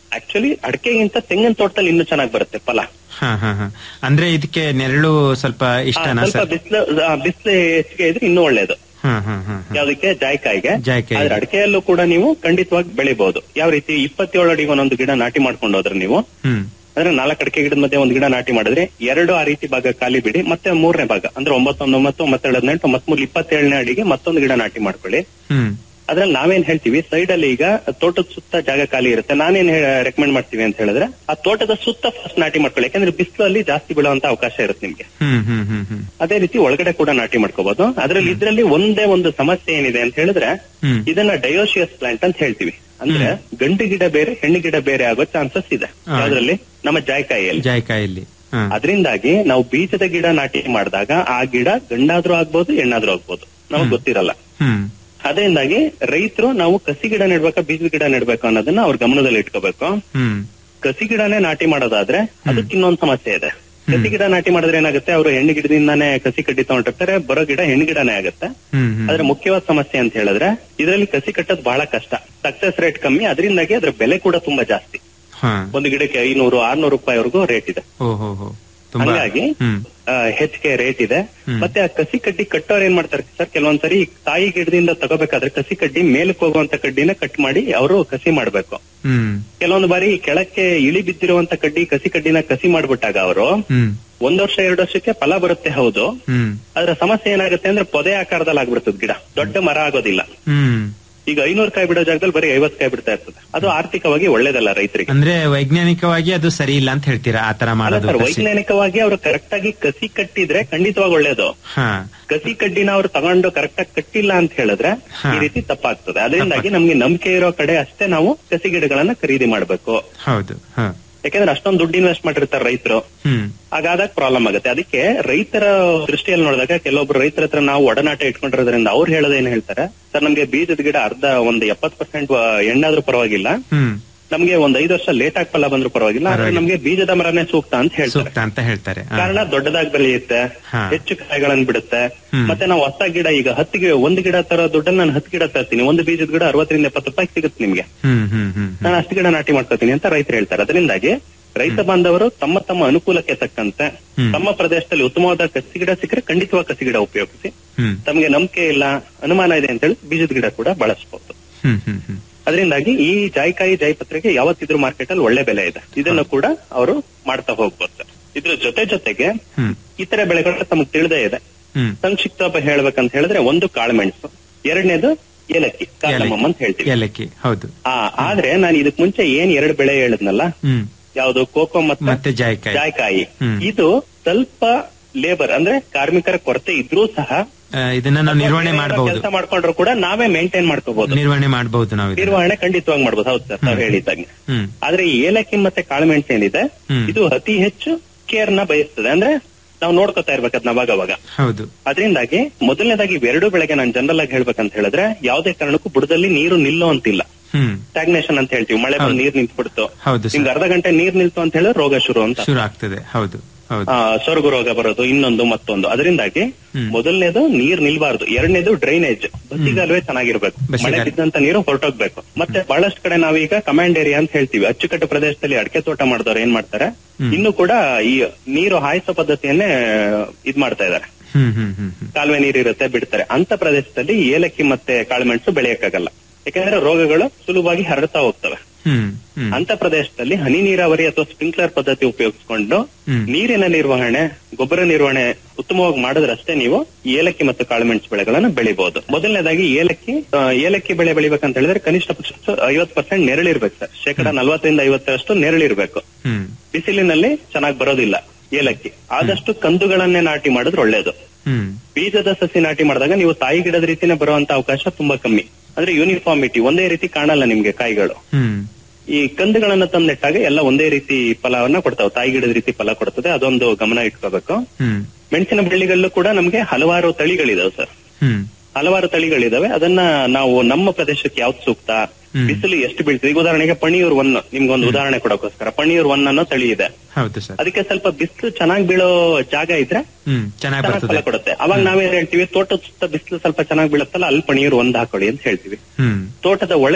ಆಕ್ಚುಲಿ ಅಡಕೆಗಿಂತ ತೆಂಗಿನ ತೋಟದಲ್ಲಿ ಇನ್ನೂ ಚೆನ್ನಾಗಿ ಬರುತ್ತೆ ಫಲ ಹಾ ಹಾ ಹಾ ಅಂದ್ರೆ ಇದಕ್ಕೆ ನೆರಳು ಸ್ವಲ್ಪ ಇಷ್ಟನಾ ಸ್ವಲ್ಪ ಸರ್ ಬಿಸಿಲು ಬಿಸಿಲು ಹೆಚ್ಚಿಗೆ ಇದ್ರೆ ಇನ್ನೂ ಒಳ್ಳೇದು ಹಾ ಹಾ ಹಾ ಯಾವ್ದಕ್ಕೆ ಜಾಯ್ಕಾಯಿಗೆ ಜಾಯ್ಕಾಯಿಗೆ. ಆದ್ರೆ ಅಡಕೆಯಲ್ಲೂ ಕೂಡ ನೀವು ಖಂಡಿತವಾಗಿ ಬೆಳಿಬಹುದು ಯಾವ ರೀತಿ ಇಪ್ಪತ್ತೇಳು ಅಡಿಗೆ ಒಂದೊಂದು ಗಿಡ ನಾಟಿ ಮಾಡ್ಕೊಂಡು ಹೋದ್ರೆ ನೀವು ಹ್ಮ್ ಅಂದ್ರೆ ನಾಲ್ಕು ಅಡಕೆ ಗಿಡದ ಮಧ್ಯೆ ಒಂದು ಗಿಡ ನಾಟಿ ಮಾಡಿದ್ರೆ ಎರಡು ಆ ರೀತಿ ಭಾಗ ಖಾಲಿ ಬಿಡಿ ಮತ್ತೆ ಮೂರನೇ ಭಾಗ ಅಂದ್ರೆ ಒಂಬತ್ತೊಂಬತ್ತು ಒಂಬತ್ತೆರಡು ಹದಿನೆಂಟು ಮತ್ಮೂರು ಇಪ್ಪತ್ತೇಳನೇ ಅಡಿಗೆ ಮತ್ತೊಂದು ಗಿಡ ನಾಟಿ ಮಾಡ್ಕೊಳ್ಳಿ ಹ್ಮ್ ಅದ್ರಲ್ಲಿ ನಾವೇನ್ ಹೇಳ್ತೀವಿ ಸೈಡ್ ಅಲ್ಲಿ ಈಗ ತೋಟದ ಸುತ್ತ ಜಾಗ ಖಾಲಿ ಇರುತ್ತೆ ನಾನೇನ್ ರೆಕಮೆಂಡ್ ಮಾಡ್ತೀವಿ ಅಂತ ಹೇಳಿದ್ರೆ ಆ ತೋಟದ ಸುತ್ತ ಫಸ್ಟ್ ನಾಟಿ ಮಾಡ್ಕೊಳ್ಳಿ ಯಾಕಂದ್ರೆ ಬಿಸಿಲಲ್ಲಿ ಜಾಸ್ತಿ ಬೀಳುವಂತ ಅವಕಾಶ ಇರುತ್ತೆ ನಿಮ್ಗೆ ಹ್ಮ್ ಹ್ಮ್ ಹ್ಮ್ ಹ್ಮ್ ಅದೇ ರೀತಿ ಒಳಗಡೆ ಕೂಡ ನಾಟಿ ಮಾಡ್ಕೋಬಹುದು ಅದ್ರಲ್ಲಿ ಇದ್ರಲ್ಲಿ ಒಂದೇ ಒಂದು ಸಮಸ್ಯೆ ಏನಿದೆ ಅಂತ ಹೇಳಿದ್ರೆ ಹ್ಮ್ ಇದನ್ನ ಡಯೋಶಿಯಸ್ ಪ್ಲಾಂಟ್ ಅಂತ ಹೇಳ್ತೀವಿ ಅಂದ್ರೆ ಗಂಡು ಗಿಡ ಬೇರೆ ಹೆಣ್ಣು ಗಿಡ ಬೇರೆ ಆಗೋ ಚಾನ್ಸಸ್ ಇದೆ ಹಾ. ಯಾವ್ದ್ರಲ್ಲಿ ನಮ್ಮ ಜಾಯ್ಕಾಯಿಯಲ್ಲಿ ಜಾಯ್ಕಾಯಲ್ಲಿ ಹಾ ಅದರಿಂದಾಗಿ ನಾವು ಬೀಜದ ಗಿಡ ನಾಟಿ ಮಾಡಿದಾಗ ಆ ಗಿಡ ಗಂಡಾದ್ರೂ ಆಗ್ಬೋದು ಹೆಣ್ಣಾದ್ರೂ ಆಗ್ಬೋದು ನಮಗ್ ಗೊತ್ತಿರಲ್ಲ ಹ್ಮ್ ಅದರಿಂದಾಗಿ ರೈತರು ನಾವು ಕಸಿ ಗಿಡ ನೆಡ್ಬೇಕಾ ಬೀಜದ ಗಿಡ ನೆಡ್ಬೇಕು ಅನ್ನೋದನ್ನ ಅವ್ರ ಗಮನದಲ್ಲಿ ಇಟ್ಕೋಬೇಕು ಹ್ಮ್ ಕಸಿ ಗಿಡನೇ ನಾಟಿ ಮಾಡೋದಾದ್ರೆ ಅದಕ್ಕೆ ಇನ್ನೊಂದು ಸಮಸ್ಯೆ ಇದೆ ಕಸಿ ಗಿಡ ನಾಟಿ ಮಾಡಿದ್ರೆ ಏನಾಗುತ್ತೆ ಅವರು ಹೆಣ್ಣು ಗಿಡದಿಂದಾನೇ ಕಸಿ ಕಡ್ಡಿ ತಗೊಂಡಿರ್ತಾರೆ ಬರೋ ಗಿಡ ಹೆಣ್ಣು ಗಿಡನೇ ಆಗುತ್ತೆ ಹ್ಮ್ ಹ್ಮ್ ಆದ್ರೆ ಮುಖ್ಯವಾದ ಸಮಸ್ಯೆ ಅಂತ ಹೇಳಿದ್ರೆ ಇದರಲ್ಲಿ ಕಸಿ ಕಟ್ಟೋದು ಬಹಳ ಕಷ್ಟ ಸಕ್ಸಸ್ ರೇಟ್ ಕಮ್ಮಿ ಅದರಿಂದಾಗಿ ಅದ್ರ ಬೆಲೆ ಕೂಡ ತುಂಬಾ ಜಾಸ್ತಿ ಹಾ ಒಂದು ಗಿಡಕ್ಕೆ ಐನೂರು ಆರ್ನೂರು ರೂಪಾಯಿವರೆಗೂ ರೇಟ್ ಇದೆ ಓ ಹೋ ಹೋ ತುಂಬಾ ಹಂಗಾಗಿ ಹ್ಮ್ ಆ, ಹೆಚ್ಚಿಗೆ ರೇಟ್ ಇದೆ ಹ್ಮ್. ಮತ್ತೆ ಆ ಕಸಿ ಕಡ್ಡಿ ಕಟ್ಟೋರ್ ಏನ್ ಮಾಡ್ತಾರೆ ಸರ್ ಕೆಲವೊಂದ್ಸರಿ ತಾಯಿ ಗಿಡದಿಂದ ತಗೋಬೇಕಾದ್ರೆ ಕಸಿ ಕಡ್ಡಿ ಮೇಲಕ್ಕೆ ಹೋಗುವಂತ ಕಡ್ಡಿನ ಕಟ್ ಮಾಡಿ ಅವರು ಕಸಿ ಮಾಡ್ಬೇಕು ಹ್ಮ್ ಕೆಲವೊಂದು ಬಾರಿ ಕೆಳಕ್ಕೆ ಇಳಿ ಬಿದ್ದಿರುವಂತ ಕಡ್ಡಿ ಕಸಿ ಕಡ್ಡಿನ ಕಸಿ ಮಾಡ್ಬಿಟ್ಟಾಗ ಅವರು ಹ್ಮ್ ಒಂದ್ ವರ್ಷ ಎರಡು ವರ್ಷಕ್ಕೆ ಫಲ ಬರುತ್ತೆ ಹೌದು ಹ್ಮ್ ಅದ್ರ ಸಮಸ್ಯೆ ಏನಾಗುತ್ತೆ ಅಂದ್ರೆ ಪೊದೆ ಆಕಾರದಲ್ಲಿ ಆಗ್ಬಿಡ್ತದೆ ಗಿಡ ದೊಡ್ಡ ಮರ ಆಗೋದಿಲ್ಲ ಹ್ಮ್ ಈಗ ಐನೂರು ಕಾಯಿ ಬಿಡೋ ಜಾಗದಲ್ಲಿ ಬರೀ ಐವತ್ ಕಾಯಿ ಬಿಡ್ತಾ ಇರ್ತದೆ ಅದು ಆರ್ಥಿಕವಾಗಿ ಒಳ್ಳೇದಲ್ಲ ರೈತರಿಗೆ ಅಂದ್ರೆ ವೈಜ್ಞಾನಿಕವಾಗಿ ಅದು ಸರಿ ಇಲ್ಲ ಅಂತ ಹೇಳ್ತೀರಾ ಆತರ ಅಲ್ಲ ಮಾಡೋದು ಸರ್ ಕಸಿ. ವೈಜ್ಞಾನಿಕವಾಗಿ ಅವರು ಕರೆಕ್ಟ್ ಆಗಿ ಕಸಿ ಕಟ್ಟಿದ್ರೆ ಖಂಡಿತವಾಗಿ ಒಳ್ಳೇದು ಹಾ ಕಸಿ ಕಡ್ಡಿನ ಅವ್ರು ತಗೊಂಡು ಕರೆಕ್ಟ್ ಆಗಿ ಕಟ್ಟಿಲ್ಲ ಅಂತ ಹೇಳಿದ್ರೆ ಹಾ. ಈ ರೀತಿ ತಪ್ಪಾಗ್ತದೆ ಅದರಿಂದಾಗಿ ನಮ್ಗೆ ನಂಬಿಕೆ ಇರೋ ಕಡೆ ಅಷ್ಟೇ ನಾವು ಕಸಿ ಗಿಡಗಳನ್ನ ಖರೀದಿ ಮಾಡ್ಬೇಕು ಹೌದು ಹಾ ಯಾಕಂದ್ರೆ ಅಷ್ಟೊಂದು ದುಡ್ಡು ಇನ್ವೆಸ್ಟ್ ಮಾಡಿರ್ತಾರೆ ರೈತರು ಹ್ಮ್ ಹಾಗಾದಾಗ ಪ್ರಾಬ್ಲಮ್ ಆಗುತ್ತೆ ಅದಕ್ಕೆ ರೈತರ ದೃಷ್ಟಿಯಲ್ಲಿ ನೋಡಿದಾಗ ಕೆಲವೊಬ್ರು ರೈತರ ಹತ್ರ ನಾವು ಒಡನಾಟ ಇಟ್ಕೊಂಡಿರೋದ್ರಿಂದ ಅವ್ರು ಹೇಳೋದೇನ್ ಹೇಳ್ತಾರೆ ಸರ್ ನಮ್ಗೆ ಬೀಜದ ಗಿಡ ಅರ್ಧ ಒಂದು ಎಪ್ಪತ್ ಪರ್ಸೆಂಟ್ ಎಣ್ಣಾದ್ರೂ ಪರವಾಗಿಲ್ಲ ಹ್ಮ್ ನಮ್ಗೆ ಒಂದ್ ಐದು ವರ್ಷ ಲೇಟ್ ಆಗಿ ಫಲ ಬಂದ್ರು ಪರವಾಗಿಲ್ಲ ಆದ್ರೆ ಪರವಾಗಿಲ್ಲ. ನಮ್ಗೆ ಬೀಜದ ಮರನೇ ಸೂಕ್ತ ಅಂತ ಹೇಳ್ತಾರೆ ಸೂಕ್ತ ಅಂತ ಹೇಳ್ತಾರೆ ಹಾ. ಕಾರಣ ದೊಡ್ಡದಾಗಿ ಬೆಳೆಯುತ್ತೆ ಹಾ. ಹೆಚ್ಚು ಕಾಯಿಗಳನ್ನ ಬಿಡುತ್ತೆ ಹ್ಮ್. ಮತ್ತೆ ನಾವು ಹೊಸ ಗಿಡ ಈಗ ಹತ್ತು ಗಿಡ ಒಂದು ಗಿಡ ತರೋ ದುಡ್ಡನ್ನ ನಾನು ಹತ್ತು ಗಿಡ ತರ್ತೀನಿ ಒಂದು ಬೀಜದ ಗಿಡ ಅರವತ್ತರಿಂದ ಎಪ್ಪತ್ತು ರೂಪಾಯಿ ಸಿಗುತ್ತೆ ನಿಮ್ಗೆ ಹ್ಮ್ ಹ್ಮ್ ಹ್ಮ್ ನಾನು ಅಷ್ಟು ಗಿಡ ನಾಟಿ ಮಾಡ್ಕೋತೀನಿ ಅಂತ ರೈತರು ಹೇಳ್ತಾರೆ ಅದರಿಂದಾಗಿ ರೈತ ಬಾಂಧವರು ತಮ್ಮ ತಮ್ಮ ಅನುಕೂಲಕ್ಕೆ ತಕ್ಕಂತೆ ಹ್ಮ್. ತಮ್ಮ ಪ್ರದೇಶದಲ್ಲಿ ಉತ್ತಮವಾದ ಕಸಿ ಗಿಡ ಸಿಕ್ಕರೆ ಖಂಡಿತವಾಗಿ ಕಸಿ ಗಿಡ ಉಪಯೋಗಿಸಿ ಹ್ಮ್ ತಮಗೆ ನಂಬಿಕೆ ಇಲ್ಲ ಅನುಮಾನ ಇದೆ ಅಂತ ಹೇಳಿ ಬೀಜದ ಗಿಡ ಕೂಡ ಬಳಸಬಹುದು ಹ್ಮ್ ಹ್ಮ್ ಹ್ಮ್ ಅದರಿಂದಾಗಿ ಈ ಜಾಯ್ಕಾಯಿ ಜಾಯ್ಪತ್ರೆಗೆ ಯಾವತ್ತಿದ್ರು ಮಾರ್ಕೆಟ್ ಅಲ್ಲಿ ಒಳ್ಳೆ ಬೆಲೆ ಇದೆ ಇದನ್ನು ಕೂಡ ಅವರು ಮಾಡ್ತಾ ಹೋಗ್ಬೋದು ಸರ್. ಇದ್ರ ಜೊತೆ ಜೊತೆಗೆ ಹ್ಮ್ ಇತರೆ ಬೆಳೆಗಳು ತಮಗೆ ತಿಳಿದೇ ಇದೆ ಹ್ಮ್ ಸಂಕ್ಷಿಪ್ತ ಹೇಳ್ಬೇಕಂತ ಹೇಳಿದ್ರೆ ಒಂದು ಕಾಳುಮೆಣಸು ಎರಡನೇದು ಏಲಕ್ಕಿ ಕಾರ್ಡಮಮ್ ಅಂತ ಹೇಳ್ತೀವಿ ಏಲಕ್ಕಿ ಹೌದು ಆ ಆದ್ರೆ ನಾನು ಇದಕ್ ಮುಂಚೆ ಏನ್ ಎರಡು ಬೆಳೆ ಹೇಳಿದ್ನಲ್ಲ ಹ್ಮ್ ಯಾವುದು ಕೋಕೋ ಮತ್ತೆ ಮತ್ತೆ ಜಾಯ್ಕಾಯಿ ಜಾಯ್ಕಾಯಿ ಹ್ಮ್. ಇದು ಸ್ವಲ್ಪ ಲೇಬರ್ ಅಂದ್ರೆ ಕಾರ್ಮಿಕರ ಕೊರತೆ ಇದ್ರೂ ಸಹ ಆ, ಇದನ್ನ ನಾವು ನಿರ್ವಹಣೆ ಮಾಡಬಹುದು ಕೆಲಸ ಮಾಡ್ಕೊಂಡ್ರು ಕೂಡ ನಾವೇ ಮೇಂಟೈನ್ ಮಾಡ್ಕೋಬಹುದು ನಿರ್ವಹಣೆ ಮಾಡಬಹುದು ನಾವು ಇದನ್ನ. ನಿರ್ವಹಣೆ ಖಂಡಿತವಾಗಿ ಮಾಡ್ಬೋದು ಹೌದು ಸರ್ ತಾವ್ ಹೇಳಿದ್ದಾಗೆ ಹ್ಮ್ ಆದ್ರೆ ಈ ಏಲಕ್ಕಿ ಮತ್ತೆ ಕಾಳುಮೆಣಸು ಏನಿದೆ ಹ್ಮ್. ಇದು ಅತಿ ಹೆಚ್ಚು ಕೇರ್ ನ ಬಯಸ್ತದೆ ಅಂದ್ರೆ ನಾವು ನೋಡ್ಕೊತಾ ಇರ್ಬೇಕು ಅದನ್ನ ಅವಾಗ ಅವಾಗ ಹೌದು ಅದರಿಂದಾಗಿ ಮೊದಲನೇದಾಗಿ ಇವೆರಡು ಬೆಳೆಗೆ ನಾನು ಜನರಲ್ ಆಗಿ ಹೇಳ್ಬೇಕಂತ ಹೇಳಿದ್ರೆ ಯಾವುದೇ ಕಾರಣಕ್ಕೂ ಬುಡದಲ್ಲಿ ನೀರು ನಿಲ್ಲೋ ಅಂತಿಲ್ಲ ಹ್ಮ್ ಸ್ಟಾಗ್ನೇಷನ್ ಅಂತ ಹೇಳ್ತೀವಿ ಮಳೆ ಬಂದು ಹೌದು. ನೀರ್ ನಿಂತ್ಬಿಡ್ತು ಹೌದು ಸರ್. ನಿಮ್ಗೆ ಅರ್ಧ ಗಂಟೆ ನೀರ್ ನಿಲ್ತು ಅಂತ ಹೇಳಿದ್ರೆ ರೋಗ ಶುರು ಅಂತ ಶುರು ಆಗ್ತದೆ ಹೌದು ಹೌದು ಆ, ಸೊರಗು ರೋಗ ಬರೋದು ಇನ್ನೊಂದು ಮತ್ತೊಂದು ಅದರಿಂದಾಗಿ ಹ್ಮ್. ಮೊದಲನೇದು ನೀರ್ ನಿಲ್ಬಾರ್ದು ಎರಡನೇದು ಡ್ರೈನೇಜ್ ಬಸ್ಸಿಗಾಲುವೆ ಚೆನ್ನಾಗಿರ್ಬೇಕು ಬಸಿಗಾಲುವೆ. ಮಳೆ ಬಿದ್ದಂತ ನೀರು ಹೊರಟೋಗ್ಬೇಕು ಮತ್ತೆ ಬಹಳಷ್ಟು ಕಡೆ ನಾವೀಗ ಕಮಾಂಡ್ ಏರಿಯಾ ಅಂತ ಹೇಳ್ತೀವಿ ಅಚ್ಚುಕಟ್ಟು ಪ್ರದೇಶದಲ್ಲಿ ಅಡಕೆ ತೋಟ ಮಾಡಿದವ್ರು ಏನ್ ಮಾಡ್ತಾರೆ ಹ್ಮ್. ಇನ್ನು ಕೂಡ ಈ ನೀರು ಹಾಯಿಸೋ ಪದ್ಧತಿಯನ್ನೇ ಇದ್ ಮಾಡ್ತಾ ಇದಾರೆ ಹ್ಮ್ ಹ್ಮ್ ಹ್ಮ್ ಹ್ಮ್ ಕಾಲುವೆ ನೀರಿರುತ್ತೆ ಬಿಡ್ತಾರೆ ಅಂತ ಪ್ರದೇಶದಲ್ಲಿ ಏಲಕ್ಕಿ ಮತ್ತೆ ಕಾಳುಮೆಣಸು ಬೆಳೆಯಕ್ಕಾಗಲ್ಲ ಯಾಕಂದ್ರೆ ರೋಗಗಳು ಸುಲಭವಾಗಿ ಹರಡ್ತಾ ಹೋಗ್ತವೆ ಹ್ಮ್ ಹ್ಮ್ ಅಂತ ಪ್ರದೇಶದಲ್ಲಿ ಹನಿ ನೀರಾವರಿ ಅಥವಾ ಸ್ಪ್ರಿಂಕ್ಲರ್ ಪದ್ಧತಿ ಉಪಯೋಗಿಸಿಕೊಂಡು ಹ್ಮ್. ನೀರಿನ ನಿರ್ವಹಣೆ ಗೊಬ್ಬರ ನಿರ್ವಹಣೆ ಉತ್ತಮವಾಗಿ ಮಾಡಿದ್ರಷ್ಟೇ ನೀವು ಈ ಏಲಕ್ಕಿ ಮತ್ತು ಕಾಳುಮೆಣಸು ಬೆಳೆಗಳನ್ನು ಬೆಳಿಬಹುದು ಮೊದಲನೇದಾಗಿ ಏಲಕ್ಕಿ ಆ, ಏಲಕ್ಕಿ ಬೆಳೆ ಬೆಳಿಬೇಕಂತ ಹೇಳಿದ್ರೆ ಕನಿಷ್ಠ ಪಕ್ಷ ಐವತ್ ಪರ್ಸೆಂಟ್ ನೆರಳಿರ್ಬೇಕು ಸರ್ ಶೇಕಡ ನಲವತ್ತರಿಂದ ಐವತ್ತರಷ್ಟು ನೆರಳಿರ್ಬೇಕು ಹ್ಮ್ ಬಿಸಿಲಿನಲ್ಲಿ ಚೆನ್ನಾಗಿ ಬರೋದಿಲ್ಲ ಏಲಕ್ಕಿ ಆದಷ್ಟು ಕಂದುಗಳನ್ನೇ ನಾಟಿ ಮಾಡಿದ್ರೆ ಒಳ್ಳೇದು ಹ್ಮ್ ಬೀಜದ ಸಸಿ ನಾಟಿ ಮಾಡಿದಾಗ ನೀವು ತಾಯಿ ಗಿಡದ ರೀತಿನೇ ಬರುವಂತ ಅವಕಾಶ ತುಂಬಾ ಕಮ್ಮಿ ಅಂದ್ರೆ ಯೂನಿಫಾರ್ಮಿಟಿ ಒಂದೇ ರೀತಿ ಕಾಣಲ್ಲ ನಿಮ್ಗೆ ಕಾಯಿಗಳು ಹ್ಮ್ ಈ ಕಂದುಗಳನ್ನ ತಂದು ನೆಟ್ಟಾಗ ಎಲ್ಲ ಒಂದೇ ರೀತಿ ಫಲವನ್ನ ಕೊಡ್ತಾವೆ ತಾಯಿ ಗಿಡದ ರೀತಿ ಫಲ ಕೊಡ್ತದೆ ಅದೊಂದು ಗಮನ ಇಟ್ಕೋಬೇಕು ಹ್ಮ್ ಮೆಣಸಿನ ಬಳ್ಳಿಗಳಲ್ಲೂ ಕೂಡ ನಮ್ಗೆ ಹಲವಾರು ತಳಿಗಳಿದಾವೆ ಸರ್ ಹ್ಮ್ ಹಲವಾರು ತಳಿಗಳಿದಾವೆ ಅದನ್ನ ನಾವು ನಮ್ಮ ಪ್ರದೇಶಕ್ಕೆ ಯಾವ್ದು ಸೂಕ್ತ ಹ್ಮ್. ಬಿಸಿಲು ಎಷ್ಟು ಬೀಳ್ತದೆ ಈಗ ಉದಾಹರಣೆಗೆ ಪಣಿಯೂರ್ ಒನ್ ನಿಮ್ಗೊಂದು ಉದಾಹರಣೆ ಕೊಡೋಕೋಸ್ಕರ ಪಣಿಯೂರ್ ಒನ್ ಅನ್ನೋ ತಳಿ ಇದೆ ಹೌದು ಸರ್ ಅದಕ್ಕೆ ಸ್ವಲ್ಪ ಬಿಸಿಲು ಚೆನ್ನಾಗಿ ಬೀಳೋ ಜಾಗ ಇದ್ರೆ ಹ್ಮ್ ಚೆನ್ನಾಗಿ ಚೆನ್ನಾಗಿ ಫಲ ಬರ್ತದೆ ಕೊಡುತ್ತೆ ಅವಾಗ ನಾವೇನ್ ಹೇಳ್ತೀವಿ ತೋಟದ ಸುತ್ತ ಬಿಸಿಲು ಸ್ವಲ್ಪ ಚೆನ್ನಾಗಿ ಬೀಳುತ್ತಲ್ಲ ಅಲ್ಲಿ ಪಣಿಯೂರ್ ಒಂದ್ ಹಾಕೊಳ್ಳಿ ಅಂತ ಹೇಳ್ತೀವಿ ಹ್ಮ್ ತೋಟದ ಒಳಗೆ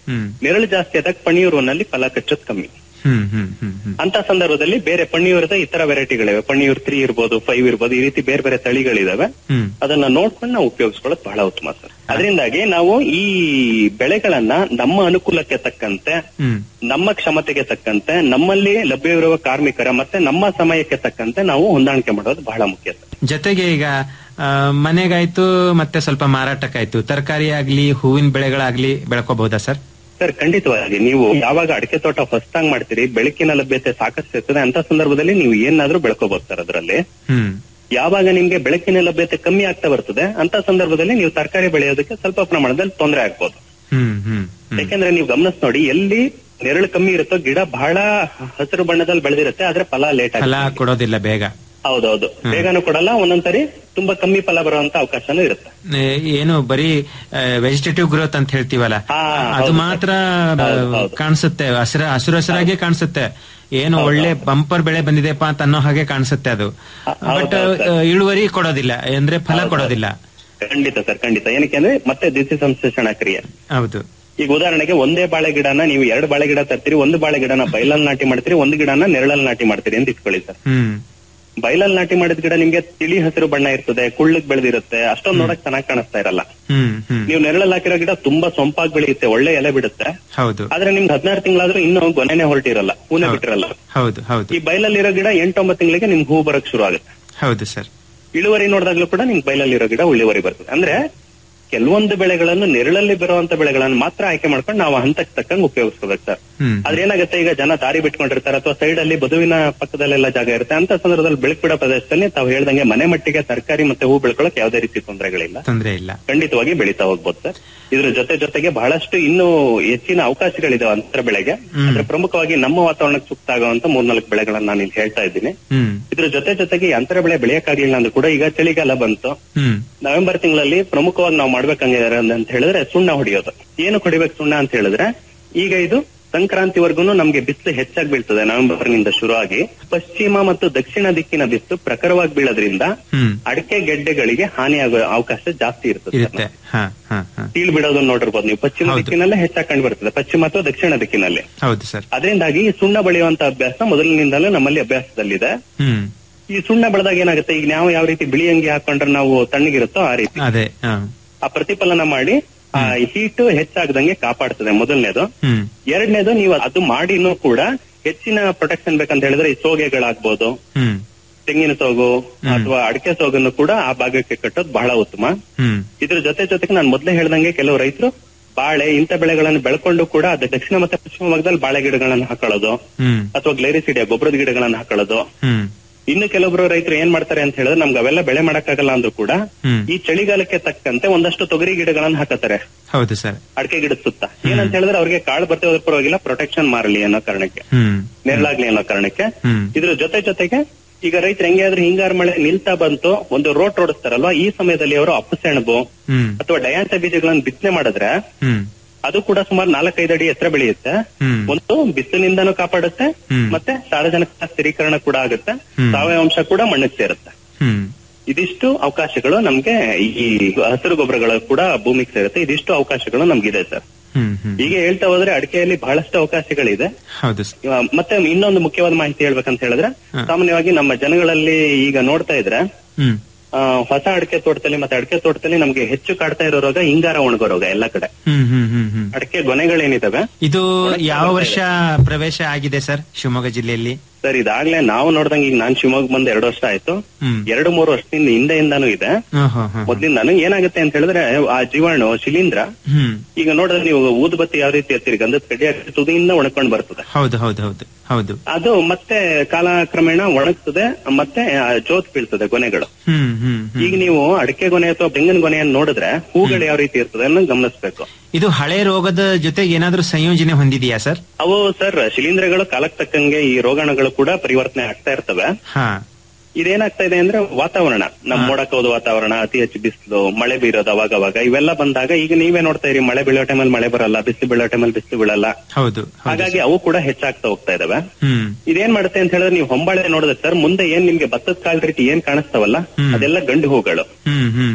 ಹ್ಮ್ ನೆರಳು ಜಾಸ್ತಿ ಆದಾಗ ಪಣಿಯೂರಿನಲ್ಲಿ ಫಲ ಕಚ್ಚೋದು ಕಮ್ಮಿ ಹ್ಮ್ ಹ್ಮ್ ಹ್ಮ್ ಹ್ಮ್ ಅಂತ ಸಂದರ್ಭದಲ್ಲಿ ಬೇರೆ ಪಣಿಯೂರದ ಇತರ ವೆರೈಟಿಗಳಿವೆ ಪಣಿಯೂರ್ ತ್ರೀ ಇರ್ಬೋದು ಫೈವ್ ಇರ್ಬೋದು ಈ ರೀತಿ ಬೇರೆ ಬೇರೆ ತಳಿಗಳಿದಾವೆ ಹ್ಮ್ ಅದನ್ನ ನೋಡ್ಕೊಂಡು ನಾವು ಉಪಯೋಗಿಸ್ಕೊಳ್ಳೋದು ಬಹಳ ಉತ್ತಮ ಸರ್ ಅದರಿಂದಾಗಿ ನಾವು ಈ ಬೆಳೆಗಳನ್ನ ನಮ್ಮ ಅನುಕೂಲಕ್ಕೆ ತಕ್ಕಂತೆ ಹ್ಮ್ ನಮ್ಮ ಕ್ಷಮತೆಗೆ ತಕ್ಕಂತೆ ನಮ್ಮಲ್ಲಿ ಲಭ್ಯವಿರುವ ಕಾರ್ಮಿಕರ ಮತ್ತೆ ನಮ್ಮ ಸಮಯಕ್ಕೆ ತಕ್ಕಂತೆ ನಾವು ಹೊಂದಾಣಿಕೆ ಮಾಡೋದು ಬಹಳ ಮುಖ್ಯ ಸರ್ ಜೊತೆಗೆ ಈಗ ಆ, ಮನೆಗಾಯ್ತು ಮತ್ತೆ ಸ್ವಲ್ಪ ಮಾರಾಟಕ್ಕಾಯ್ತು ತರಕಾರಿ ಆಗ್ಲಿ ಹೂವಿನ ಬೆಳೆಗಳಾಗ್ಲಿ ಬೆಳ್ಕೋಬಹುದಾ ಸರ್ ಸರ್ ಖಂಡಿತವಾಗಿ ನೀವು ಯಾವಾಗ ಅಡಿಕೆ ತೋಟ ಫಸ್ಟ್ ಆಗಿ ಮಾಡ್ತೀರಿ ಬೆಳಕಿನ ಲಭ್ಯತೆ ಸಾಕಷ್ಟು ಇರ್ತದೆ ಅಂತ ಸಂದರ್ಭದಲ್ಲಿ ನೀವು ಏನಾದ್ರೂ ಬೆಳ್ಕೋಬಹುದು ಸರ್ ಅದರಲ್ಲಿ ಹ್ಮ್ ಯಾವಾಗ ನಿಮ್ಗೆ ಬೆಳಕಿನ ಲಭ್ಯತೆ ಕಮ್ಮಿ ಆಗ್ತಾ ಬರ್ತದೆ ಅಂತ ಸಂದರ್ಭದಲ್ಲಿ ನೀವು ತರಕಾರಿ ಬೆಳೆಯೋದಕ್ಕೆ ಸ್ವಲ್ಪ ಪ್ರಮಾಣದಲ್ಲಿ ತೊಂದರೆ ಆಗ್ಬೋದು ಹ್ಮ್ ಹ್ಮ್ ಯಾಕೆಂದ್ರೆ ನೀವು ಗಮನಿಸ್ ನೋಡಿ ಎಲ್ಲಿ ನೆರಳು ಕಮ್ಮಿ ಇರುತ್ತೋ ಗಿಡ ಬಹಳ ಹಸಿರು ಬಣ್ಣದಲ್ಲಿ ಬೆಳೆದಿರುತ್ತೆ ಆದ್ರೆ ಫಲ ಲೇಟ್ ಫಲ ಆಗುತ್ತೆ ಕೊಡೋದಿಲ್ಲ ಬೇಗ ಹೌದೌದು ಬೇಗನೂ ಕೊಡಲ್ಲ ಒಂದೊಂದ್ಸರಿ ತುಂಬಾ ಕಮ್ಮಿ ಫಲ ಬರುವಂತ ಅವಕಾಶನೂ ಇರುತ್ತೆ ಏ, ಏನು ಬರೀ ವೆಜಿಟೇಟಿವ್ ಗ್ರೋತ್ ಅಂತ ಹೇಳ್ತೀವಲ್ಲ ಅದು ಹೌದು. ಮಾತ್ರ ಹೌದು, ಹೌದು. ಕಾಣಿಸುತ್ತೆ ಹಸಿರ ಹಸಿರು ಹಸಿರಾಗೆ ಕಾಣಿಸುತ್ತೆ ಏನು ಒಳ್ಳೆ ಬಂಪರ್ ಬೆಳೆ ಬಂದಿದೆಪ್ಪ ಅಂತ ಅನ್ನೋ ಹಾಗೆ ಕಾಣಿಸುತ್ತೆ ಅದು ಬಟ್ ಇಳುವರಿ ಕೊಡೋದಿಲ್ಲ ಅಂದ್ರೆ ಫಲ ಕೊಡೋದಿಲ್ಲ ಖಂಡಿತ ಸರ್ ಖಂಡಿತ ಏನಕ್ಕೆ ಅಂದ್ರೆ ಮತ್ತೆ ದಿಸಿ ಸಂಶ್ಲೇಷಣ ಕ್ರಿಯೆ ಹೌದು ಈಗ ಉದಾಹರಣೆಗೆ ಒಂದೇ ಬಾಳೆ ಗಿಡನ ನೀವು ಎರಡು ಬಾಳೆ ಗಿಡ ತರ್ತೀರಿ ಒಂದು ಬಾಳೆ ಗಿಡನ ಬೈಲಲ್ಲಿ ನಾಟಿ ಮಾಡ್ತೀರಿ ಒಂದು ಗಿಡನ ನೆರಳಲ್ಲಿ ನಾಟಿ ಮಾಡ್ತೀರಿ ಅಂತ ಇಟ್ಕೊಳ್ಳಿ ಸರ್ ಹ್ಮ್ ಬೈಲಲ್ಲಿ ನಾಟಿ ಮಾಡಿದ ಗಿಡ ನಿಮ್ಗೆ ತಿಳಿ ಹಸಿರು ಬಣ್ಣ ಇರ್ತದೆ ಕುಳ್ಳಕ್ ಬೆಳೆದಿರುತ್ತೆ ಅಷ್ಟೊಂದು ನೋಡಕ್ ಚೆನ್ನಾಗಿ ಕಾಣಿಸ್ತಾ ಇರಲ್ಲ ಹ್ಮ್ ಹ್ಮ್ ನೀವು ನೆರಳಲ್ಲಿ ಹಾಕಿರೋ ಗಿಡ ತುಂಬಾ ಸೊಂಪಾಗಿ ಬೆಳೆಯುತ್ತೆ ಒಳ್ಳೆ ಎಲೆ ಬಿಡುತ್ತೆ ಹೌದು ಆದ್ರೆ ನಿಮ್ಗೆ ಹದಿನಾರು ತಿಂಗಳಾದ್ರೂ ಇನ್ನೂ ಗೊನೆನೆ ಹೊರಟಿರಲ್ಲ ಹೂನೆ ಬಿಟ್ಟಿರಲ್ಲ ಹೌದು ಹೌದು ಈ ಬೈಲಲ್ಲಿರೋ ಗಿಡ ಎಂಟೊಂಬತ್ತು ತಿಂಗಳಿಗೆ ನಿಮ್ಗೆ ಹೂ ಬರಕ್ ಶುರು ಆಗುತ್ತೆ ಹೌದು ಸರ್ ಇಳುವರಿ ನೋಡಿದಾಗ್ಲೂ ಕೂಡ ನಿಮ್ಗೆ ಬೈಲಲ್ಲಿರೋ ಗಿಡ ಇಳುವರಿ ಬರ್ತದೆ ಅಂದ್ರೆ ಕೆಲವೊಂದು ಬೆಳೆಗಳನ್ನು ನೆರಳಲ್ಲಿ ಬರುವಂತ ಬೆಳೆಗಳನ್ನು ಮಾತ್ರ ಆಯ್ಕೆ ಮಾಡ್ಕೊಂಡು ನಾವು ಹಂತಕ್ಕೆ ತಕ್ಕಂಗೆ ಉಪಯೋಗಿಸ್ಕೋಬೇಕು ಸರ್ ಹ್ಮ್ ಆದ್ರೆ ಏನಾಗುತ್ತೆ ಈಗ ಜನ ದಾರಿ ಬಿಟ್ಕೊಂಡಿರ್ತಾರೆ ಅಥವಾ ಸೈಡ್ ಅಲ್ಲಿ ಬದುವಿನ ಪಕ್ಕದಲ್ಲೆಲ್ಲ ಜಾಗ ಇರುತ್ತೆ ಅಂತ ಸಂದರ್ಭದಲ್ಲಿ ಬೆಳಕು ಪ್ರದೇಶದಲ್ಲಿ ತಾವು ಹೇಳ್ದಂಗೆ ಮನೆ ಮಟ್ಟಿಗೆ ತರಕಾರಿ ಮತ್ತೆ ಹೂ ಬೆಳ್ಕೊಳಕ್ ಯಾವುದೇ ರೀತಿ ತೊಂದರೆಗಳಿಲ್ಲ ತೊಂದ್ರೆ ಇಲ್ಲ ಖಂಡಿತವಾಗಿ ಬೆಳೀತಾ ಹೋಗ್ಬೋದು ಸರ್ ಇದ್ರ ಜೊತೆ ಜೊತೆಗೆ ಬಹಳಷ್ಟು ಇನ್ನೂ ಹೆಚ್ಚಿನ ಅವಕಾಶಗಳಿದಾವೆ ಅಂತರ ಬೆಳೆಗೆ ಹ್ಮ್. ಆದ್ರೆ ಪ್ರಮುಖವಾಗಿ ನಮ್ಮ ವಾತಾವರಣಕ್ಕೆ ಸೂಕ್ತ ಆಗುವಂತ ಮೂರ್ನಾಲ್ಕು ಬೆಳೆಗಳನ್ನ ನಾನು ಇಲ್ಲಿ ಹೇಳ್ತಾ ಇದ್ದೀನಿ ಹ್ಮ್ ಇದ್ರ ಜೊತೆ ಜೊತೆಗೆ ಈ ಅಂತರ ಬೆಳೆ ಬೆಳೆಯಕ್ಕಾಗ್ಲಿಲ್ಲ ಅಂದ್ರೂ ಕೂಡ ಈಗ ಚಳಿಗಾಲ ಬಂತು ಹ್ಮ್ ನವೆಂಬರ್ ತಿಂಗಳಲ್ಲಿ ಪ್ರಮುಖವಾಗಿ ನಾವು ಮಾಡ್ಬೇಕಂಗಿದ್ದಾರೆ ಅಂತ ಹೇಳಿದ್ರೆ ಸುಣ್ಣ ಹೊಡೆಯೋದು ಏನು ಹೊಡಿಬೇಕು ಸುಣ್ಣ ಅಂತ ಹೇಳಿದ್ರೆ ಈಗ ಇದು ಸಂಕ್ರಾಂತಿವರೆಗೂ ನಮ್ಗೆ ಬಿಸಿಲು ಹೆಚ್ಚಾಗಿ ಬೀಳ್ತದೆ ನವೆಂಬರ್ ನಿಂದ ಶುರುವಾಗಿ ಪಶ್ಚಿಮ ಮತ್ತು ದಕ್ಷಿಣ ದಿಕ್ಕಿನ ಬಿಸಿಲು ಪ್ರಖರವಾಗಿ ಬೀಳೋದ್ರಿಂದ ಹ್ಮ್ ಅಡಿಕೆ ಗೆಡ್ಡೆಗಳಿಗೆ ಹಾನಿಯಾಗುವ ಅವಕಾಶ ಜಾಸ್ತಿ ಇರ್ತದೆ ಇರುತ್ತೆ ಹಾ ಹಾ ಹಾ ಸೀಳ್ ಬಿಡೋದನ್ನ ನೋಡಿರ್ಬೋದು ನೀವು ಪಶ್ಚಿಮ ದಿಕ್ಕಿನಲ್ಲೇ ಹೆಚ್ಚಾಗಿ ಕಂಡು ಬರ್ತದೆ ಪಶ್ಚಿಮ ಅಥವಾ ದಕ್ಷಿಣ ದಿಕ್ಕಿನಲ್ಲಿ ಹೌದು ಸರ್ ಅದರಿಂದಾಗಿ ಈ ಸುಣ್ಣ ಬೆಳೆಯುವಂತ ಅಭ್ಯಾಸ ಮೊದಲಿನಿಂದಲೂ ನಮ್ಮಲ್ಲಿ ಅಭ್ಯಾಸದಲ್ಲಿದೆ ಹ್ಮ್ ಈ ಸುಣ್ಣ ಬೆಳೆದಾಗ ಏನಾಗುತ್ತೆ ಈಗ ನಾವು ಯಾವ ರೀತಿ ಬಿಳಿ ಅಂಗಿ ಹಾಕೊಂಡ್ರೆ ನಾವು ತಣ್ಣಗಿರುತ್ತೋ ಆ ರೀತಿ ಅದೇ ಹಾ ಆ ಪ್ರತಿಫಲನ ಮಾಡಿ ಆ ಹೀಟ್ ಹೆಚ್ಚಾಗದಂಗೆ ಕಾಪಾಡ್ತದೆ ಮೊದಲನೇದು ಹ್ಮ್ ಎರಡನೇದು ನೀವು ಅದು ಮಾಡಿನೂ ಕೂಡ ಹೆಚ್ಚಿನ ಪ್ರೊಟೆಕ್ಷನ್ ಬೇಕಂತ ಹೇಳಿದ್ರೆ ಈ ಸೋಗೆಗಳಾಗ್ಬೋದು ಹ್ಮ್ ತೆಂಗಿನ ಸೋಗು ಅಥವಾ ಅಡಿಕೆ ಸೋಗನ್ನು ಕೂಡ ಆ ಭಾಗಕ್ಕೆ ಕಟ್ಟೋದು ಬಹಳ ಉತ್ತಮ ಹ್ಮ್ ಇದ್ರ ಜೊತೆ ಜೊತೆಗೆ ನಾನು ಮೊದಲೇ ಹೇಳ್ದಂಗೆ ಕೆಲವು ರೈತರು ಬಾಳೆ ಇಂಥ ಬೆಳೆಗಳನ್ನು ಬೆಳ್ಕೊಂಡು ಕೂಡ ಅದು ದಕ್ಷಿಣ ಮತ್ತೆ ಪಶ್ಚಿಮ ಭಾಗದಲ್ಲಿ ಬಾಳೆ ಗಿಡಗಳನ್ನು ಹಾಕೊಳ್ಳೋದು ಹ್ಮ್ ಅಥವಾ ಗ್ಲೈರಿಸಿಡಿಯ ಗೊಬ್ಬರದ ಗಿಡಗಳನ್ನು ಹಾಕೊಳ್ಳೋದು ಹ್ಮ್ ಇನ್ನು ಕೆಲವೊಬ್ರು ರೈತರು ಏನ್ ಮಾಡ್ತಾರೆ ಅಂತ ಹೇಳಿದ್ರೆ ನಮ್ಗೆ ಅವೆಲ್ಲ ಬೆಳೆ ಮಾಡಕ್ಕಾಗಲ್ಲ ಅಂದ್ರೂ ಕೂಡ ಹ್ಮ್ ಈ ಚಳಿಗಾಲಕ್ಕೆ ತಕ್ಕಂತೆ ಒಂದಷ್ಟು ತೊಗರಿ ಗಿಡಗಳನ್ನು ಹಾಕತ್ತಾರೆ ಹೌದು ಸರ್ ಅಡಿಕೆ ಗಿಡದ ಸುತ್ತ ಏನಂತ ಹೇಳಿದ್ರೆ ಅವ್ರಿಗೆ ಕಾಳು ಬರ್ತದೆ ಪರವಾಗಿಲ್ಲ ಪ್ರೊಟೆಕ್ಷನ್ ಮಾರಲಿ ಅನ್ನೋ ಕಾರಣಕ್ಕೆ ಹ್ಮ್ ನೆರಳಾಗ್ಲಿ ಅನ್ನೋ ಕಾರಣಕ್ಕೆ ಹ್ಮ್ ಇದ್ರ ಜೊತೆ ಜೊತೆಗೆ ಈಗ ರೈತರು ಹೆಂಗೆ ಆದ್ರೆ ಹಿಂಗಾರು ಮಳೆ ನಿಲ್ತಾ ಬಂತು ಒಂದು ರೋಟ್ ಓಡಿಸ್ತಾರಲ್ವಾ ಈ ಸಮಯದಲ್ಲಿ ಅವರು ಅಪ್ಪು ಸೆಣಬು ಹ್ಮ್ ಅಥವಾ ಡಯಾಂತ ಬೀಜಗಳನ್ನು ಬಿತ್ತನೆ ಮಾಡಿದ್ರೆ ಹ್ಮ್ ಅದು ಕೂಡ ಸುಮಾರು ನಾಲ್ಕೈದು ಅಡಿ ಎತ್ತರ ಬೆಳೆಯುತ್ತೆ ಹ್ಮ್ ಒಂದು ಬಿಸಿಲಿನಿಂದನೂ ಕಾಪಾಡುತ್ತೆ ಹ್ಮ್. ಮತ್ತೆ ಸಾರಜನಕ ಸ್ಥಿರೀಕರಣ ಕೂಡ ಆಗುತ್ತೆ ಹ್ಮ್. ಸಾವಯವ ಅಂಶ ಕೂಡ ಮಣ್ಣಿಗೆ ಸೇರುತ್ತೆ ಹ್ಮ್ ಇದಿಷ್ಟು ಅವಕಾಶಗಳು ನಮ್ಗೆ ಈ ಹಸಿರು ಗೊಬ್ಬರಗಳು ಕೂಡ ಭೂಮಿಗೆ ಸೇರುತ್ತೆ ಇದಿಷ್ಟು ಅವಕಾಶಗಳು ನಮ್ಗಿದೆ ಸರ್ ಹ್ಮ್ ಹ್ಮ್ ಹೀಗೆ ಹೇಳ್ತಾ ಹೋದ್ರೆ ಅಡಿಕೆಯಲ್ಲಿ ಬಹಳಷ್ಟು ಅವಕಾಶಗಳಿದೆ ಹೌದು ಸರ್ ಇವ- ಮತ್ತೆ ಇನ್ನೊಂದು ಮುಖ್ಯವಾದ ಮಾಹಿತಿ ಹೇಳ್ಬೇಕಂತ ಹೇಳಿದ್ರೆ ಹ. ಸಾಮಾನ್ಯವಾಗಿ ನಮ್ಮ ಜನಗಳಲ್ಲಿ ಈಗ ನೋಡ್ತಾ ಇದ್ರೆ ಹ್ಮ್ ಆ, ಹೊಸ ಅಡಿಕೆ ತೋಟದಲ್ಲಿ ಮತ್ತೆ ಅಡಿಕೆ ತೋಟದಲ್ಲಿ ನಮ್ಗೆ ಹೆಚ್ಚು ಕಾಡ್ತಾ ಇರೋ ರೋಗ ಹಿಂಗಾರ ಒಣಗೋ ರೋಗ ಎಲ್ಲ ಕಡೆ ಹ್ಮ್ ಹ್ಮ್ ಹ್ಮ್ ಹ್ಮ್ ಅಡಿಕೆ ಗೊನೆಗಳೇನಿದಾವೆ ಇದು ಯಾವ ವರ್ಷ ಪ್ರವೇಶ ಆಗಿದೆ ಸರ್ ಶಿವಮೊಗ್ಗ ಜಿಲ್ಲೆಯಲ್ಲಿ ಸರ್ ಇದಾಗ್ಲೇ ನಾವು ನೋಡ್ದಂಗೆ ಈಗ ನಾನ್ ಶಿವಮೊಗ್ಗ ಬಂದ್ ಎರಡು ವರ್ಷ ಆಯ್ತು ಹ್ಮ್ ಎರಡು ಮೂರು ವರ್ಷದಿಂದ ಹಿಂದೆಯಿಂದಾನು ಇದೆ ಹಾ, ಹಾ, ಹಾ. ಮೊದ್ಲಿಂದಾನು ಏನಾಗುತ್ತೆ ಅಂತ ಹೇಳಿದ್ರೆ ಆ ಜೀವಾಣು ಶಿಲೀಂಧ್ರ ಹ್ಮ್ ಈಗ ನೋಡಿದ್ರೆ ನೀವು ಊದುಬತ್ತಿ ಯಾವ ರೀತಿ ಹತ್ತಿರಿ ಗಂಧದ ಕಡ್ಡಿ ಹಾಕಿ ತುದಿಯಿಂದ ಒಣಕೊಂಡ್ ಬರ್ತದೆ ಹೌದು ಹೌದು ಹೌದು ಹೌದು ಅದು ಮತ್ತೆ ಕಾಲಕ್ರಮೇಣ ಒಣಗ್ತದೆ ಮತ್ತೆ ಆ, ಜೋತ್ ಬೀಳ್ತದೆ ಗೊನೆಗಳು ಹ್ಮ್ ಹ್ಮ್ ಹ್ಮ್. ಈಗ ನೀವು ಅಡಿಕೆ ಗೊನೆ ಅಥವಾ ತೆಂಗಿನ ಗೊನೆಯನ್ನು ನೋಡಿದ್ರೆ ಹೂಗಳು ಯಾವ ರೀತಿ ಇರ್ತದೆ ಅನ್ನೋದು ಗಮನಿಸಬೇಕು ಇದು ಹಳೆ ರೋಗದ ಜೊತೆಗೆ ಏನಾದ್ರೂ ಸಂಯೋಜನೆ ಹೊಂದಿದೆಯಾ ಸರ್ ಅವು ಸರ್ ಶಿಲೀಂಧ್ರಗಳು ಕಾಲಕ್ಕೆ ತಕ್ಕಂಗೆ ಈ ರೋಗಾಣುಗಳು ಕೂಡ ಪರಿವರ್ತನೆ ಆಗ್ತಾ ಇರ್ತವೆ ಹಾ ಇದೇನಾಗ್ತಾ ಇದೆ ಅಂದ್ರೆ ವಾತಾವರಣ ನಮ್ ಮೋಡಕ್ಕೆ ಹೋದ ವಾತಾವರಣ ಅತಿ ಹೆಚ್ಚು ಬಿಸಿಲು ಮಳೆ ಬೀರೋದು ಅವಾಗ ಅವಾಗ ಇವೆಲ್ಲ ಬಂದಾಗ ಈಗ ನೀವೇ ನೋಡ್ತಾ ಇರಿ ಮಳೆ ಬೀಳೋ ಟೈಮಲ್ಲಿ ಮಳೆ ಬರಲ್ಲ ಬಿಸಿಲು ಬೀಳೋ ಟೈಮಲ್ಲಿ ಬಿಸಿಲು ಬೀಳಲ್ಲ ಹೌದು ಹಾಗಾಗಿ ಅವು ಕೂಡ ಹೆಚ್ಚಾಗ್ತಾ ಹೋಗ್ತಾ ಇದಾವೆ ಹ್ಮ್ ಇದೇನ್ ಮಾಡುತ್ತೆ ಅಂತ ಹೇಳಿದ್ರೆ ನೀವು ಹೊಂಬಾಳೆ ನೋಡಿದ್ರೆ ಸರ್ ಮುಂದೆ ಏನ್ ನಿಮ್ಗೆ ಭತ್ತದ ಕಾಲ್ ರೀತಿ ಏನ್ ಕಾಣಿಸ್ತಾವಲ್ಲ ಹ್ಮ್. ಅದೆಲ್ಲ ಗಂಡು ಹೂಗಳು ಹ್ಮ್ ಹ್ಮ್ ಹ್ಮ್ ಹ್ಮ್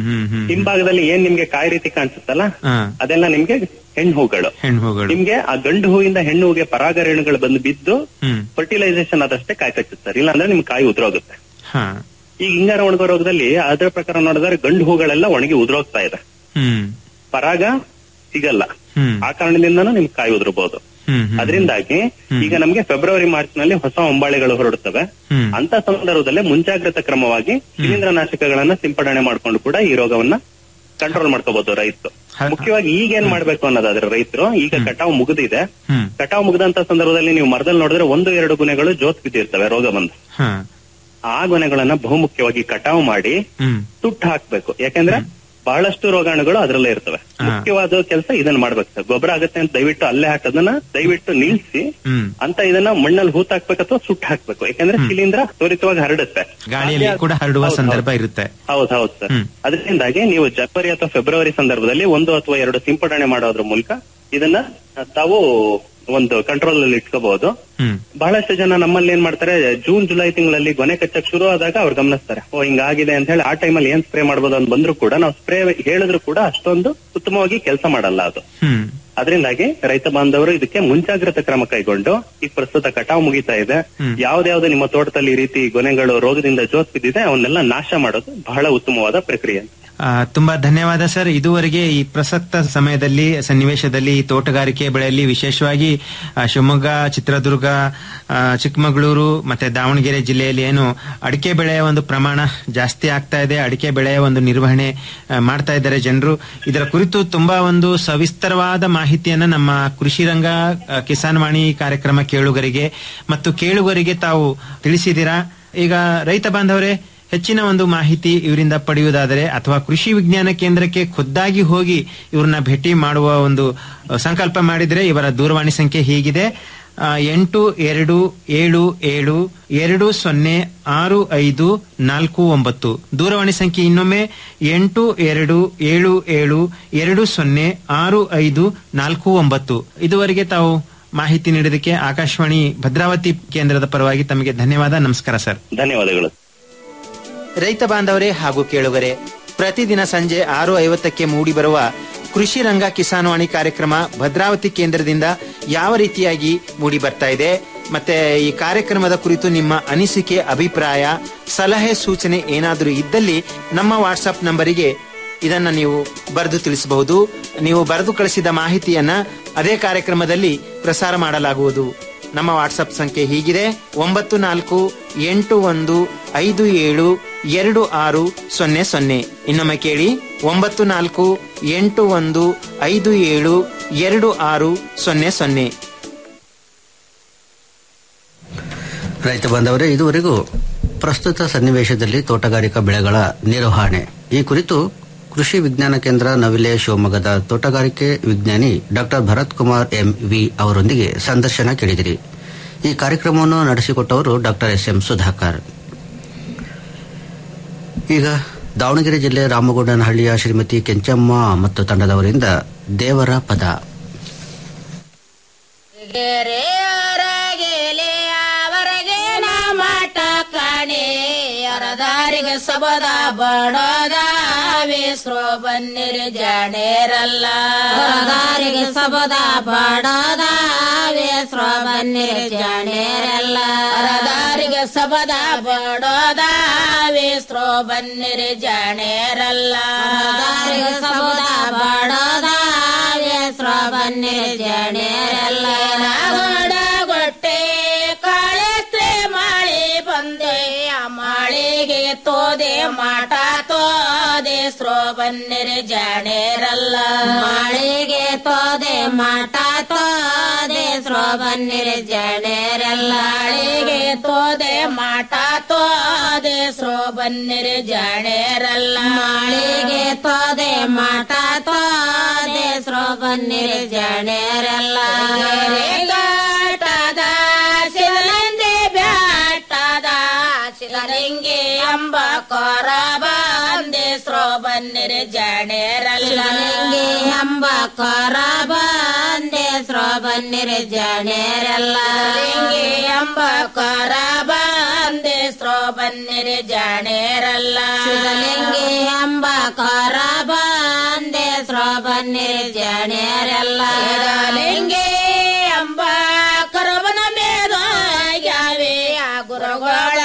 ಹಿಂಭಾಗದಲ್ಲಿ ಏನ್ ನಿಮ್ಗೆ ಕಾಯಿ ರೀತಿ ಕಾಣಿಸುತ್ತಲ್ಲ ಹಾ ಅದೆಲ್ಲ ನಿಮ್ಗೆ ಹೆಣ್ಣು ಹೂಗಳು ಹೆಣ್ಣು ಹೂಗಳು ನಿಮ್ಗೆ ಆ ಗಂಡು ಹೂವಿಂದ ಹೆಣ್ಣು ಹೂವಿಗೆ ಪರಾಗ ರೇಣುಗಳು ಬಂದು ಬಿದ್ದು ಹ್ಮ್ ಫರ್ಟಿಲೈಸೇಷನ್ ಆದಷ್ಟೇ ಕಾಯಿ ಕಚ್ಚುತ್ತೆ ಸರ್ ಇಲ್ಲಾಂದ್ರೆ ನಿಮ್ ಕಾಯಿ ಉದುರೋಗುತ್ತೆ ಹಾ ಈಗ ಹಿಂಗಾರ ಒಣಗೋ ರೋಗದಲ್ಲಿ ಅದರ ಪ್ರಕಾರ ನೋಡಿದ್ರೆ ಗಂಡು ಹೂಗಳೆಲ್ಲ ಒಣಗಿ ಉದುರೋಗ್ತಾ ಇದೆ ಹ್ಮ್ ಪರಾಗ ಸಿಗಲ್ಲ ಹ್ಮ್ ಆ ಕಾರಣದಿಂದನೂ ನಿಮ್ಗೆ ಕಾಯಿ ಉದುರಬಹುದು ಹ್ಮ್ ಹ್ಮ್ ಅದರಿಂದಾಗಿ ಈಗ ನಮ್ಗೆ ಫೆಬ್ರವರಿ ಮಾರ್ಚ್ ನಲ್ಲಿ ಹೊಸ ಹೊಂಬಾಳೆಗಳು ಹೊರಡುತ್ತವೆ ಹ್ಮ್ ಅಂತ ಸಂದರ್ಭದಲ್ಲಿ ಮುಂಜಾಗ್ರತಾ ಕ್ರಮವಾಗಿ ಶಿಲೀಂಧ್ರನಾಶಕಗಳನ್ನ ಸಿಂಪಡಣೆ ಮಾಡ್ಕೊಂಡು ಕೂಡ ಈ ರೋಗವನ್ನ ಕಂಟ್ರೋಲ್ ಮಾಡ್ಕೋಬಹುದು ರೈತರು ಮುಖ್ಯವಾಗಿ ಈಗ ಏನ್ ಮಾಡ್ಬೇಕು ಅನ್ನೋದಾದ್ರೆ ರೈತರು ಈಗ ಕಟಾವು ಮುಗಿದಿದೆ ಹ್ಮ್ ಕಟಾವು ಮುಗಿದಂತ ಸಂದರ್ಭದಲ್ಲಿ ನೀವು ಮರದಲ್ಲಿ ನೋಡಿದ್ರೆ ಒಂದು ಎರಡು ಗುಣಗಳು ಜೋತ್ ಬಿದ್ದಿರ್ತವೆ ರೋಗ ಬಂದು ಹಾ ಆ ಗುಣಗಳನ್ನ ಬಹುಮುಖ್ಯವಾಗಿ ಕಟಾವು ಮಾಡಿ ಹ್ಮ್ ಸುಟ್ಟು ಹಾಕ್ಬೇಕು ಯಾಕಂದ್ರೆ ಬಹಳಷ್ಟು ರೋಗಾಣುಗಳು ಅದರಲ್ಲೇ ಇರ್ತವೆ ಮುಖ್ಯವಾದ ಕೆಲಸ ಇದನ್ನ ಮಾಡ್ಬೇಕು ಸರ್ ಗೊಬ್ಬರ ಆಗುತ್ತೆ ಅಂತ ದಯವಿಟ್ಟು ಅಲ್ಲೇ ಹಾಕೋದನ್ನ ದಯವಿಟ್ಟು ನಿಲ್ಸಿ ಹ್ಮ್ ಅಂತ ಇದನ್ನ ಮಣ್ಣಲ್ಲಿ ಹೂತ್ ಹಾಕ್ಬೇಕು ಅಥವಾ ಸುಟ್ಟು ಹಾಕ್ಬೇಕು ಯಾಕಂದ್ರೆ ಶಿಲೀಂಧ್ರ ತ್ವರಿತವಾಗಿ ಹರಡುತ್ತೆ ಗಾಳಿಯಲ್ಲಿ ಕೂಡ ಹರಡುವ ಸಂದರ್ಭ ಇರುತ್ತೆ ಹೌದು ಹೌದು ಸರ್ ಅದರಿಂದಾಗಿ ನೀವು ಜನವರಿ ಅಥವಾ ಫೆಬ್ರವರಿ ಸಂದರ್ಭದಲ್ಲಿ ಒಂದು ಅಥವಾ ಎರಡು ಸಿಂಪಡಣೆ ಮಾಡೋದ್ರ ಮೂಲಕ ಇದನ್ನ ತಾವು ಒಂದು ಕಂಟ್ರೋಲ್ ಅಲ್ಲಿ ಇಟ್ಕೋಬಹುದು ಹ್ಮ್ ಬಹಳಷ್ಟು ಜನ ನಮ್ಮಲ್ಲಿ ಏನ್ ಮಾಡ್ತಾರೆ ಜೂನ್ ಜುಲೈ ತಿಂಗಳಲ್ಲಿ ಗೊನೆ ಕಚ್ಚಕ್ ಶುರು ಆದಾಗ ಅವ್ರು ಗಮನಿಸ್ತಾರೆ ಓ ಹಿಂಗಾಗಿದೆ ಅಂತ ಹೇಳಿ ಆ ಟೈಮಲ್ಲಿ ಏನ್ ಸ್ಪ್ರೇ ಮಾಡ್ಬೋದು ಅಂತ ಬಂದ್ರು ಕೂಡ ನಾವು ಸ್ಪ್ರೇ ಹೇಳಿದ್ರು ಕೂಡ ಅಷ್ಟೊಂದು ಉತ್ತಮವಾಗಿ ಕೆಲಸ ಮಾಡಲ್ಲ ಅದು ಹ್ಮ್ ಅದರಿಂದಾಗಿ ರೈತ ಬಾಂಧವರು ಇದಕ್ಕೆ ಮುಂಜಾಗ್ರತಾ ಕ್ರಮ ಕೈಗೊಂಡು ಈಗ ಪ್ರಸ್ತುತ ಕಟಾವು ಮುಗಿತಾ ಇದೆ ಯಾವ್ದಾವ್ದು ನಿಮ್ಮ ತೋಟದಲ್ಲಿ ಈ ರೀತಿ ಗೊನೆಗಳು ರೋಗದಿಂದ ಜೋತ್ ಬಿದ್ದಿದೆ ಅವನ್ನೆಲ್ಲ ನಾಶ ಮಾಡೋದು ಬಹಳ ಉತ್ತಮವಾದ ಪ್ರಕ್ರಿಯೆ ಆ, ತುಂಬಾ ಧನ್ಯವಾದ ಸರ್ ಇದುವರೆಗೆ ಈ ಪ್ರಸಕ್ತ ಸಮಯದಲ್ಲಿ ಸನ್ನಿವೇಶದಲ್ಲಿ ಈ ತೋಟಗಾರಿಕೆ ಬೆಳೆಯಲ್ಲಿ ವಿಶೇಷವಾಗಿ ಆ, ಶಿವಮೊಗ್ಗ ಚಿತ್ರದುರ್ಗ ಆ, ಚಿಕ್ಕಮಗಳೂರು ಮತ್ತೆ ದಾವಣಗೆರೆ ಜಿಲ್ಲೆಯಲ್ಲಿ ಏನು ಅಡಿಕೆ ಬೆಳೆಯ ಒಂದು ಪ್ರಮಾಣ ಜಾಸ್ತಿ ಆಗ್ತಾ ಇದೆ ಅಡಿಕೆ ಬೆಳೆಯ ಒಂದು ನಿರ್ವಹಣೆ ಆ, ಮಾಡ್ತಾ ಇದ್ದಾರೆ ಜನರು ಇದರ ಕುರಿತು ತುಂಬಾ ಒಂದು ಸವಿಸ್ತರವಾದ ಮಾಹಿತಿಯನ್ನ ನಮ್ಮ ಕೃಷಿ ರಂಗ ಆ, ಕಿಸಾನ್ ವಾಣಿ ಕಾರ್ಯಕ್ರಮ ಕೇಳುಗರಿಗೆ ಮತ್ತು ಕೇಳುಗರಿಗೆ ತಾವು ತಿಳಿಸಿದ್ದೀರಾ ಈಗ ರೈತ ಬಾಂಧವರೇ ಹೆಚ್ಚಿನ ಒಂದು ಮಾಹಿತಿ ಇವರಿಂದ ಪಡೆಯುವುದಾದರೆ ಅಥವಾ ಕೃಷಿ ವಿಜ್ಞಾನ ಕೇಂದ್ರಕ್ಕೆ ಖುದ್ದಾಗಿ ಹೋಗಿ ಇವ್ರನ್ನ ಭೇಟಿ ಮಾಡುವ ಒಂದು ಅ, ಸಂಕಲ್ಪ ಮಾಡಿದರೆ ಇವರ ದೂರವಾಣಿ ಸಂಖ್ಯೆ ಹೀಗಿದೆ ಆ, ಎಂಟು ಎರಡು ಏಳು ಏಳು ಎರಡು ಸೊನ್ನೆ ಆರು ಐದು ನಾಲ್ಕು ಒಂಬತ್ತು ದೂರವಾಣಿ ಸಂಖ್ಯೆ ಇನ್ನೊಮ್ಮೆ ಎಂಟು ಎರಡು ಏಳು ಏಳು ಎರಡು ಸೊನ್ನೆ ಆರು ಐದು ನಾಲ್ಕು ಒಂಬತ್ತು ಇದುವರೆಗೆ ತಾವು ಮಾಹಿತಿ ನೀಡಿದ್ದಕ್ಕೆ ಆಕಾಶವಾಣಿ ಭದ್ರಾವತಿ ಕೇಂದ್ರದ ಪರವಾಗಿ ತಮಗೆ ಧನ್ಯವಾದ ನಮಸ್ಕಾರ ಸರ್ ಧನ್ಯವಾದಗಳು ರೈತ ಬಾಂಧವರೇ ಹಾಗೂ ಕೇಳುಗರೆ ಪ್ರತಿದಿನ ಸಂಜೆ ಆರು ಐವತ್ತಕ್ಕೆ ಮೂಡಿಬರುವ ಕೃಷಿ ರಂಗ ಕಿಸಾನ್ವಾಣಿ ಕಾರ್ಯಕ್ರಮ ಭದ್ರಾವತಿ ಕೇಂದ್ರದಿಂದ ಯಾವ ರೀತಿಯಾಗಿ ಮೂಡಿ ಬರ್ತಾ ಇದೆ ಮತ್ತೆ ಈ ಕಾರ್ಯಕ್ರಮದ ಕುರಿತು ನಿಮ್ಮ ಅನಿಸಿಕೆ ಅಭಿಪ್ರಾಯ ಸಲಹೆ ಸೂಚನೆ ಏನಾದರೂ ಇದ್ದಲ್ಲಿ ನಮ್ಮ ವಾಟ್ಸಪ್ ನಂಬರಿಗೆ ಇದನ್ನ ನೀವು ಬರೆದು ತಿಳಿಸಬಹುದು ನೀವು ಬರೆದು ಕಳಿಸಿದ ಮಾಹಿತಿಯನ್ನ ಅದೇ ಕಾರ್ಯಕ್ರಮದಲ್ಲಿ ಪ್ರಸಾರ ಮಾಡಲಾಗುವುದು ನಮ್ಮ ವಾಟ್ಸಪ್ ಸಂಖ್ಯೆ ಹೀಗಿದೆ ಒಂಬತ್ತು ನಾಲ್ಕು ಎಂಟು ಒಂದು ಐದು ಏಳು ಎರಡು ಆರು ಸೊನ್ನೆ ಸೊನ್ನೆ ಇನ್ನೊಮ್ಮೆ ಕೇಳಿ ಒಂಬತ್ತು ನಾಲ್ಕು ಎಂಟು ಒಂದು ಐದು ಏಳು ಎರಡು ಆರು ಸೊನ್ನೆ ಸೊನ್ನೆ ರೈತ ಬಾಂಧವರೇ ಇದುವರೆಗೂ ಪ್ರಸ್ತುತ ಸನ್ನಿವೇಶದಲ್ಲಿ ತೋಟಗಾರಿಕಾ ಬೆಳೆಗಳ ನಿರ್ವಹಣೆ ಈ ಕುರಿತು ಕೃಷಿ ವಿಜ್ಞಾನ ಕೇಂದ್ರ ನವಿಲೆ ಶಿವಮೊಗ್ಗದ ತೋಟಗಾರಿಕೆ ವಿಜ್ಞಾನಿ doctor Bharath Kumar M V ಅವರೊಂದಿಗೆ ಸಂದರ್ಶನ ಕೇಳಿದಿರಿ ಈ ಕಾರ್ಯಕ್ರಮವನ್ನು ನಡೆಸಿಕೊಟ್ಟವರು ಡಾಕ್ಟರ್ ಎಸ್ ಎಂ ಸುಧಾಕರ್ ಈಗ ದಾವಣಗೆರೆ ಜಿಲ್ಲೆ ರಾಮಗೊಂಡನಹಳ್ಳಿಯ ಶ್ರೀಮತಿ ಕೆಂಚಮ್ಮ ಮತ್ತು ತಂಡದವರಿಂದ ದೇವರ ಪದ ಮಠ ಕಾಣೆ ಅರದಾರಿಗೆ ಸಬದ ಬಡದಾವೆ ಸ್ರೋ ಬನ್ನಿರಿ ಜಾಣೇರಲ್ಲ ಅರದಾರಿಗೆ ಸಬದ ಬಡದಾವೆ ಸ್ರೋ ಬನ್ನಿರಿ ಜಾಣೇರಲ್ಲ ಅರದಾರಿಗೆ ಸಬದ ಬಡದಾವೆ ಸ್ರೋ ಬನ್ನಿರಿ ಜಾಣೇರಲ್ಲ ಅರದಾರಿಗೆ ಸಬದ ಬಡದಾವೆ ಸ್ರೋ ಬನ್ನಿರಿ ಜಾಣೇರಲ್ಲ ಗೊಟ್ಟೆ ಕಾಳೆಸ್ತೆ ಮಾಳಿ ಬಂದೆ ಆ ಮಾಳಿಗೆ ತೋದೆ ಮಾಟ ತೋದೆ ಸ್ರೋ ಬನ್ನಿರಿ ಜಾಣೇರಲ್ಲ ಮಾಳಿಗೆ ತೋದೆ ಮಾಟ ತೋದೆ ಸ್ರೋ ಬನ್ನಿರಿ ಜಾಣೇರಲ್ಲ ಮಾಳಿಗೆ ತೋದೆ ಮಾಟ ತೋದೆ ಸ್ರೋ ಬನ್ನಿರಿ ಜಾಣೇರಲ್ಲ ಮಾಳಿಗೆ ತೋದೆ ಮಾಟ ತೋದೆ ಸ್ರೋ ಬನ್ನಿರಿ ಜಾಣೇರಲ್ಲ ಘಾಟದ ಶಿವನಂದಿ ಬ್ಯಾಟದ ಶಿವಲಿಂಗಿ ಅಂಬ ಕೊರ ಬಂದೆ ಸ್ರೋ ಬನ್ನಿರಿ ಜಾಣೇರಲ್ಲ ಶಿವಲಿಂಗಿ ಅಂಬ ಕೊರ ಬಂದೆ ಸ್ರೋ ಬನ್ನಿರಿ ಜಾಣೇರಲ್ಲ ಲಿಂಗಿ ಅಂಬ ಕೊರ ಬಂದೆ ಸ್ರೋ ಬನ್ನಿರಿ ಜಾಣೇರಲ್ಲ ಸಿಗಲಿಂಗಿ ಎಂಬ ಕರ ಬಂದೆ ಸ್ರೋ ಬನ್ನಿರಿ ಜಾಣೇರಲ್ಲ ಸಿಗಲಿಂಗಿ ಎಂಬ ಕರಬನ ಮೇದ ಯಾವೇ ಆ ಗುರುಗಳ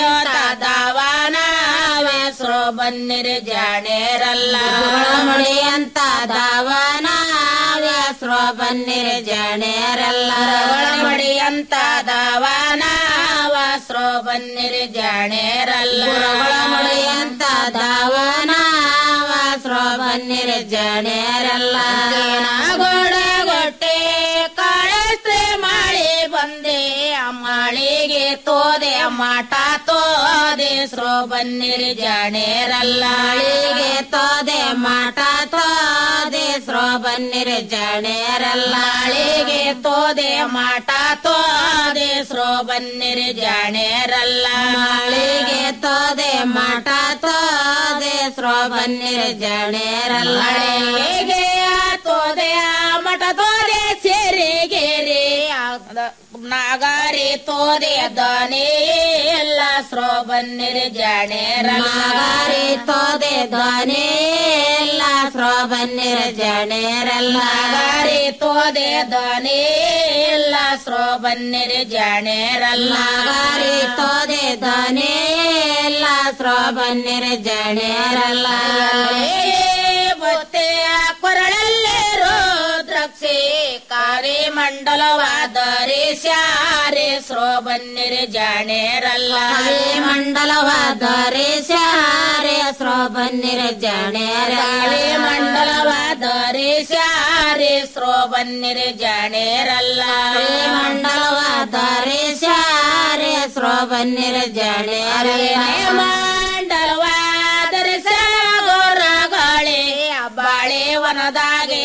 ದಾವನವೇ ಸ್ರೋ ಬನ್ನಿರಿ ಜಾಣೇರಲ್ಲ ಮಡಿ ಅಂತ ದಾವನವೇ ಸ್ರೋ ಬನ್ನಿರಿ ಜಾಣೇರಲ್ಲ ಮಡಿ ಅಂತ ದಾವನವ ಸ್ರೋ ಬನ್ನಿರಿ ಜಾಣೇರಲ್ಲ ಮಡಿ ಅಂತ ದಾವನವ ಸ್ರೋ ಬನ್ನಿರಿ ಜಾಣೇರಲ್ಲ ಗೋಡ ಗೊಟ್ಟೆ ಕಾಳಸ್ತೆ ಮಾಡಿ ಬಂದೆ ಅಮ್ಮಳಿಗೆ ತೋದೆ ಮಾಟ ತೋದೆ ಸ್ರೋ ಬನ್ನಿರಿ ಜಾಣೇರಲ್ಲ ಅಳಿಗೆ ತೋದೆ ಮಾಟ ತೋದೆ ಸ್ರೋ ಬನ್ನಿರಿ ಜಾಣೇರಲ್ಲ ಅಳಿಗೆ ತೋದೆ ಮಾಟ ತೋದೆ ಸ್ರೋ ಬನ್ನಿರಿ ಜಾಣೇರಲ್ಲ ಅಳಿಗೆ ತೋದೆ ಮಾಟ ತೋದೆ ಸ್ರೋ ಬನ್ನಿರಿ ಜಾಣೇರಲ್ಲ ಅಳಿಗೆ ತೋದೆ ಮಠ ತೋದೆ ಸೇರಿಗೆರೆ ನಾಗಾರಿ ತೋದೆ ದನಿ ಎಲ್ಲ ಸ್ರೋ ಬನ್ನಿರಿ ಜಾಣೇರಲ್ಲ ನಾಗಾರಿ ತೋದೆ ದನಿ ಎಲ್ಲ ಸ್ರೋ ಬನ್ನಿರಿ ಜಾಣೇರಲ್ಲ ನಾಗಾರಿ ತೋದೆ ದನಿ ಎಲ್ಲ ಸ್ರೋ ಬನ್ನಿರಿ ಜಾಣೇರಲ್ಲ ನಾಗಾರಿ ತೋದೆ ದನಿ ಎಲ್ಲ ಸ್ರೋ ಬನ್ನಿರಿ ಜಾಣೇರಲ್ಲ ಬೊತ್ತೆ ಕೊರಳಲ್ಲೇ ರುದ್ರಕ್ಷಿ ಕಾರಿ ಮಂಡಲವಾದರೆ ಸ್ಯಾರೆ ಸ್ರೋ ಬನ್ನಿರಿ ಜಾಣೇರಲ್ಲ ಮಂಡಲವಾದರೆ ಸ್ಯಾರೆ ಸ್ರೋ ಬನ್ನಿರಿ ಜಾಣೇರಲ್ಲ ಮಂಡಲವಾದರೆ ಸ್ಯಾರೆ ಸ್ರೋ ಬನ್ನಿರಿ ಜಾಣೇರಲ್ಲ ಮಂಡಲವಾದರೆ ಸ್ಯಾರೆ ಸ್ರೋ ಬನ್ನಿರಿ ಜಾಣೇರಲ್ಲ ಮಂಡಲವಾದರೆ ಗೋರಗಾಳೆ ಬಾಳೆ ವನದಾಗೆ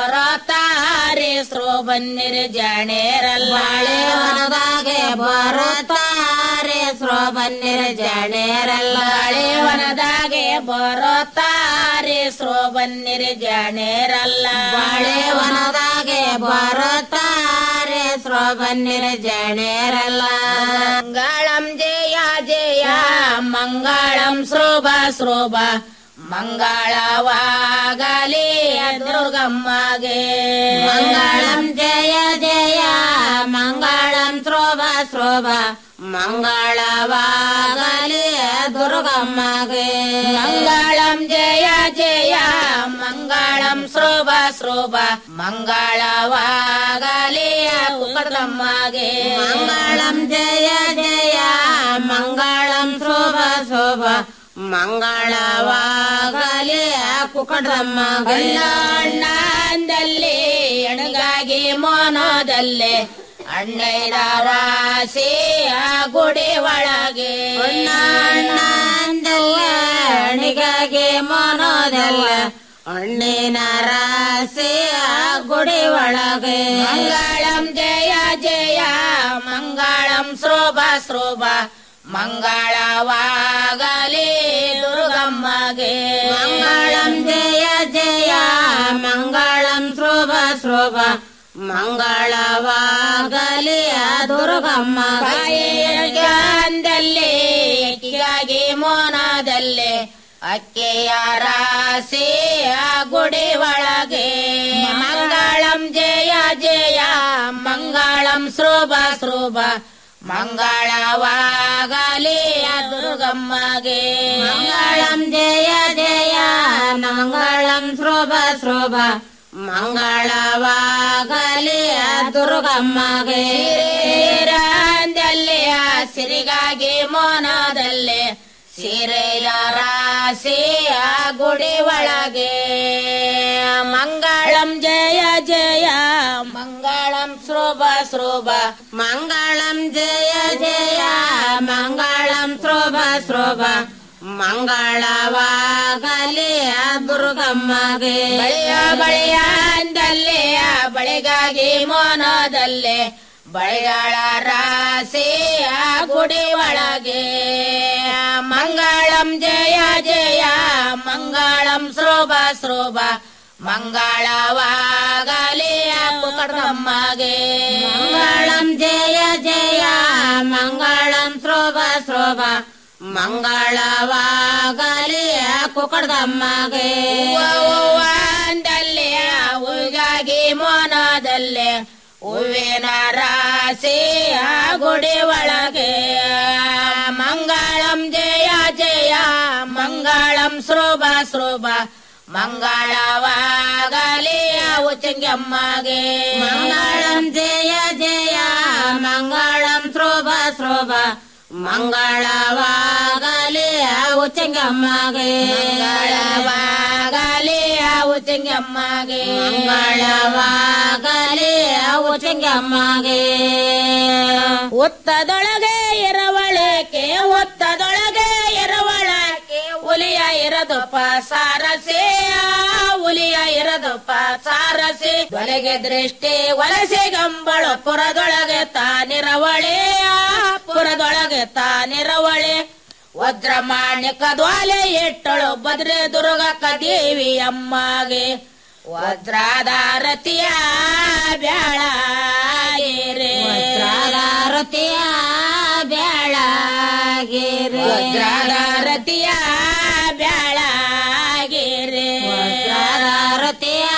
ಬರತಾರೆ ಸ್ರೋ ಬನ್ನಿರಿ ಜಾಣೇರಲ್ಲ ಬಾಳೆ ವನದಾಗೆ ಬರುತ್ತಾರೆ ಸ್ರೋ ಬನ್ನಿರಿ ಜಾಣೇರಲ್ಲ ಬಾಳೆ ವನದಾಗೆ ಬರುತ್ತಾರೆ ಸ್ರೋ ಬನ್ನಿರಿ ಜಾಣೇರಲ್ಲ ಬಾಳೆ ವನದಾಗೆ ಬರುತ್ತಾರೆ ಸ್ರೋ ಬನ್ನಿರಿ ಜಾಣೇರಲ್ಲ ಮಂಗಳಂ ಜಯ ಜಯ ಮಂಗಳಂ ಶ್ರೋಭ ಶ್ರೋಭ ಮಂಗಳವಾಗಲಿ ದುರ್ಗಮ್ಮಗೆ ಮಂಗಳಂ ಜಯ ಜಯ ಮಂಗಳಂ ಶ್ರೋಭ ಶ್ರೋಭ ಮಂಗಳವಾಗಲಿ ದುರ್ಗಮ್ಮಗೆ ಮಂಗಳಂ ಜಯ ಜಯ ಮಂಗಳಂ ಶ್ರೋಭ ಶ್ರೋಭ ಮಂಗಳವಾಗಲಿ ಕುಕಟಮ್ಮಗೆ ಮಂಗಳಂ ಜಯ ಜಯ ಮಂಗಳಂ ಶೋಭ ಶೋಭ ಮಂಗಳವಾಗಲಿ ಕುಕಟಮ್ಮ ಅಣ್ಣಂದಲ್ಲಿ ಅಣಗಾಗಿ ಮೋನದಲ್ಲಿ ಅಣ್ಣೈದ ರಾಶಿ ಆ ಗುಡಿ ಒಳಗೆ ಅಣ್ಣಂದಲ್ಲ ಅಣಿಗಾಗಿ ಮೋನೋದಲ್ಲ ಹಣ್ಣಿನ ರಾಶಿ ಆ ಗುಡಿ ಒಳಗೆ ಮಂಗಳಂ ಜಯ ಜಯ ಮಂಗಳಂ ಶ್ರೋಭ ಶ್ರೋಭ ಮಂಗಳವಾಗಲಿ ದುರ್ಗಮ್ಮಗೆ ಮಂಗಳಂ ಜಯ ಜಯ ಮಂಗಳಂ ಶ್ರೋಭ ಶ್ರೋಭ ಮಂಗಳವಾಗಲಿ ದುರ್ಗಮ್ಮ ಅಂದಲ್ಲಿ ಅಕ್ಕಿಗಾಗಿ ಮೋನದಲ್ಲಿ ಅಕ್ಕೆಯ ರಾಶಿ ಆ ಗುಡಿ ಒಳಗೆ ಮಂಗಳಂ ಜಯ ಜಯ ಮಂಗಳಂ ಶ್ರೋಭ ಶ್ರೋಭ ಮಂಗಳವಾಗಲಿ ದುರ್ಗಮ್ಮಗೆ ಮಂಗಳಂ ಜಯ ಜಯ ಮಂಗಳಂ ಶೋಭ ಶೋಭ ಮಂಗಳವಾಗಲಿ ದುರ್ಗಮ್ಮಗೆ ರಂದಲ್ಲಿ ಸಿರಿಗಾಗಿ ಮೋನದಲ್ಲಿ ಸಿರೆಯ ರಾಶಿ ಆ ಗುಡಿ ಒಳಗೆ ಮಂಗಳಂ ಜಯ ಜಯ ಮಂಗಳಂ ಶೋಭ ಶೋಭ ಮಂಗಳಂ ಜಯ ಜಯ ಮಂಗಳಂ ಶೋಭ ಶೋಭ ಮಂಗಳವಾಗಲಿ ದುರ್ಗಮ್ಮಗೆ ಬಳಿಯ ಬಳಿಯ ಅಂದಲ್ಲಿ ಬಳಿಗಾಗಿ ಮೋನದಲ್ಲಿ ಬಳಿಗಳ ರಾಶಿ ಆ ಗುಡಿ ಒಳಗೆ ಮಂಗಳಂ ಜಯ ಜಯ ಮಂಗಳಂ ಶೋಭ ಶೋಭ ಮಂಗಳವಾಗಲಿ ಕುಕಟಮ್ಮಗೆ ಮಂಗಳಂ ಜಯ ಜಯ ಮಂಗಳಂ ಶೋಭ ಶೋಭ ಮಂಗಳವಾಗಲಿ ಕುಕ್ಕಡದಮ್ಮಗೆ ಅಂದಲ್ಲೇ ಹೂಗಾಗಿ ಮೋನದಲ್ಲೇ ಹೂವಿನ ರಾಶಿ ಗುಡಿ ಒಳಗೆ ಮಂಗಳಂ ಜಯ ಜಯ ಮಂಗಳಂ ಶೋಭ ಶೋಭ ಮಂಗಳವಾಗಲಿ ಉಚ್ಚಂಗಮ್ಮಗೆ ಮಂಗಳಂ ಜಯ ಜಯ ಮಂಗಳಂ ಶೋಭ ಶೋಭ ಮಂಗಳವಾಗಲಿ ಉಚ್ಚಂಗಮ್ಮಗೆ ಮಂಗಳವಾಗಲಿ ಉಚ್ಚಂಗಮ್ಮಗೆ ಮಂಗಳವಾಗಲಿ ಉಚ್ಚಂಗಮ್ಮಗೆ ಉತ್ತದೊಳಗೆ ಎರವಳಕೆ ಉತ್ತದೊಳಗೆ ಎರವಳಕೆ ಹುಲಿಯ ಇರದಪ್ಪ ಸಾರಸೆ ಹುಲಿಯ ಇರದಪ್ಪ ಸಾರಸೆ ಒಳಗೆ ದೃಷ್ಟಿ ಒಲಸೆ ಗಂಬಳು ಪುರದೊಳಗೆ ತಾನಿರವಳೆ ಪುರದೊಳಗೆ ತಾನಿರವಳೆ ವಜ್ರ ಮಾಣಿಕ ದ್ವಾಲೆ ಇಟ್ಟಳು ಬದ್ರೆ ದುರ್ಗಕ್ಕ ದೇವಿ ಅಮ್ಮಗೆ ವಜ್ರಾಧಾರತಿಯ ಬ್ಯಾಳಾಗಿರೆ ವಜ್ರಾಧಾರತಿಯ ಬ್ಯಾಳಾಗಿರೆ ವಜ್ರಾಧಾರತಿಯ ಬ್ಯಾಳಾಗಿರೆ ವಜ್ರಾಧಾರತಿಯ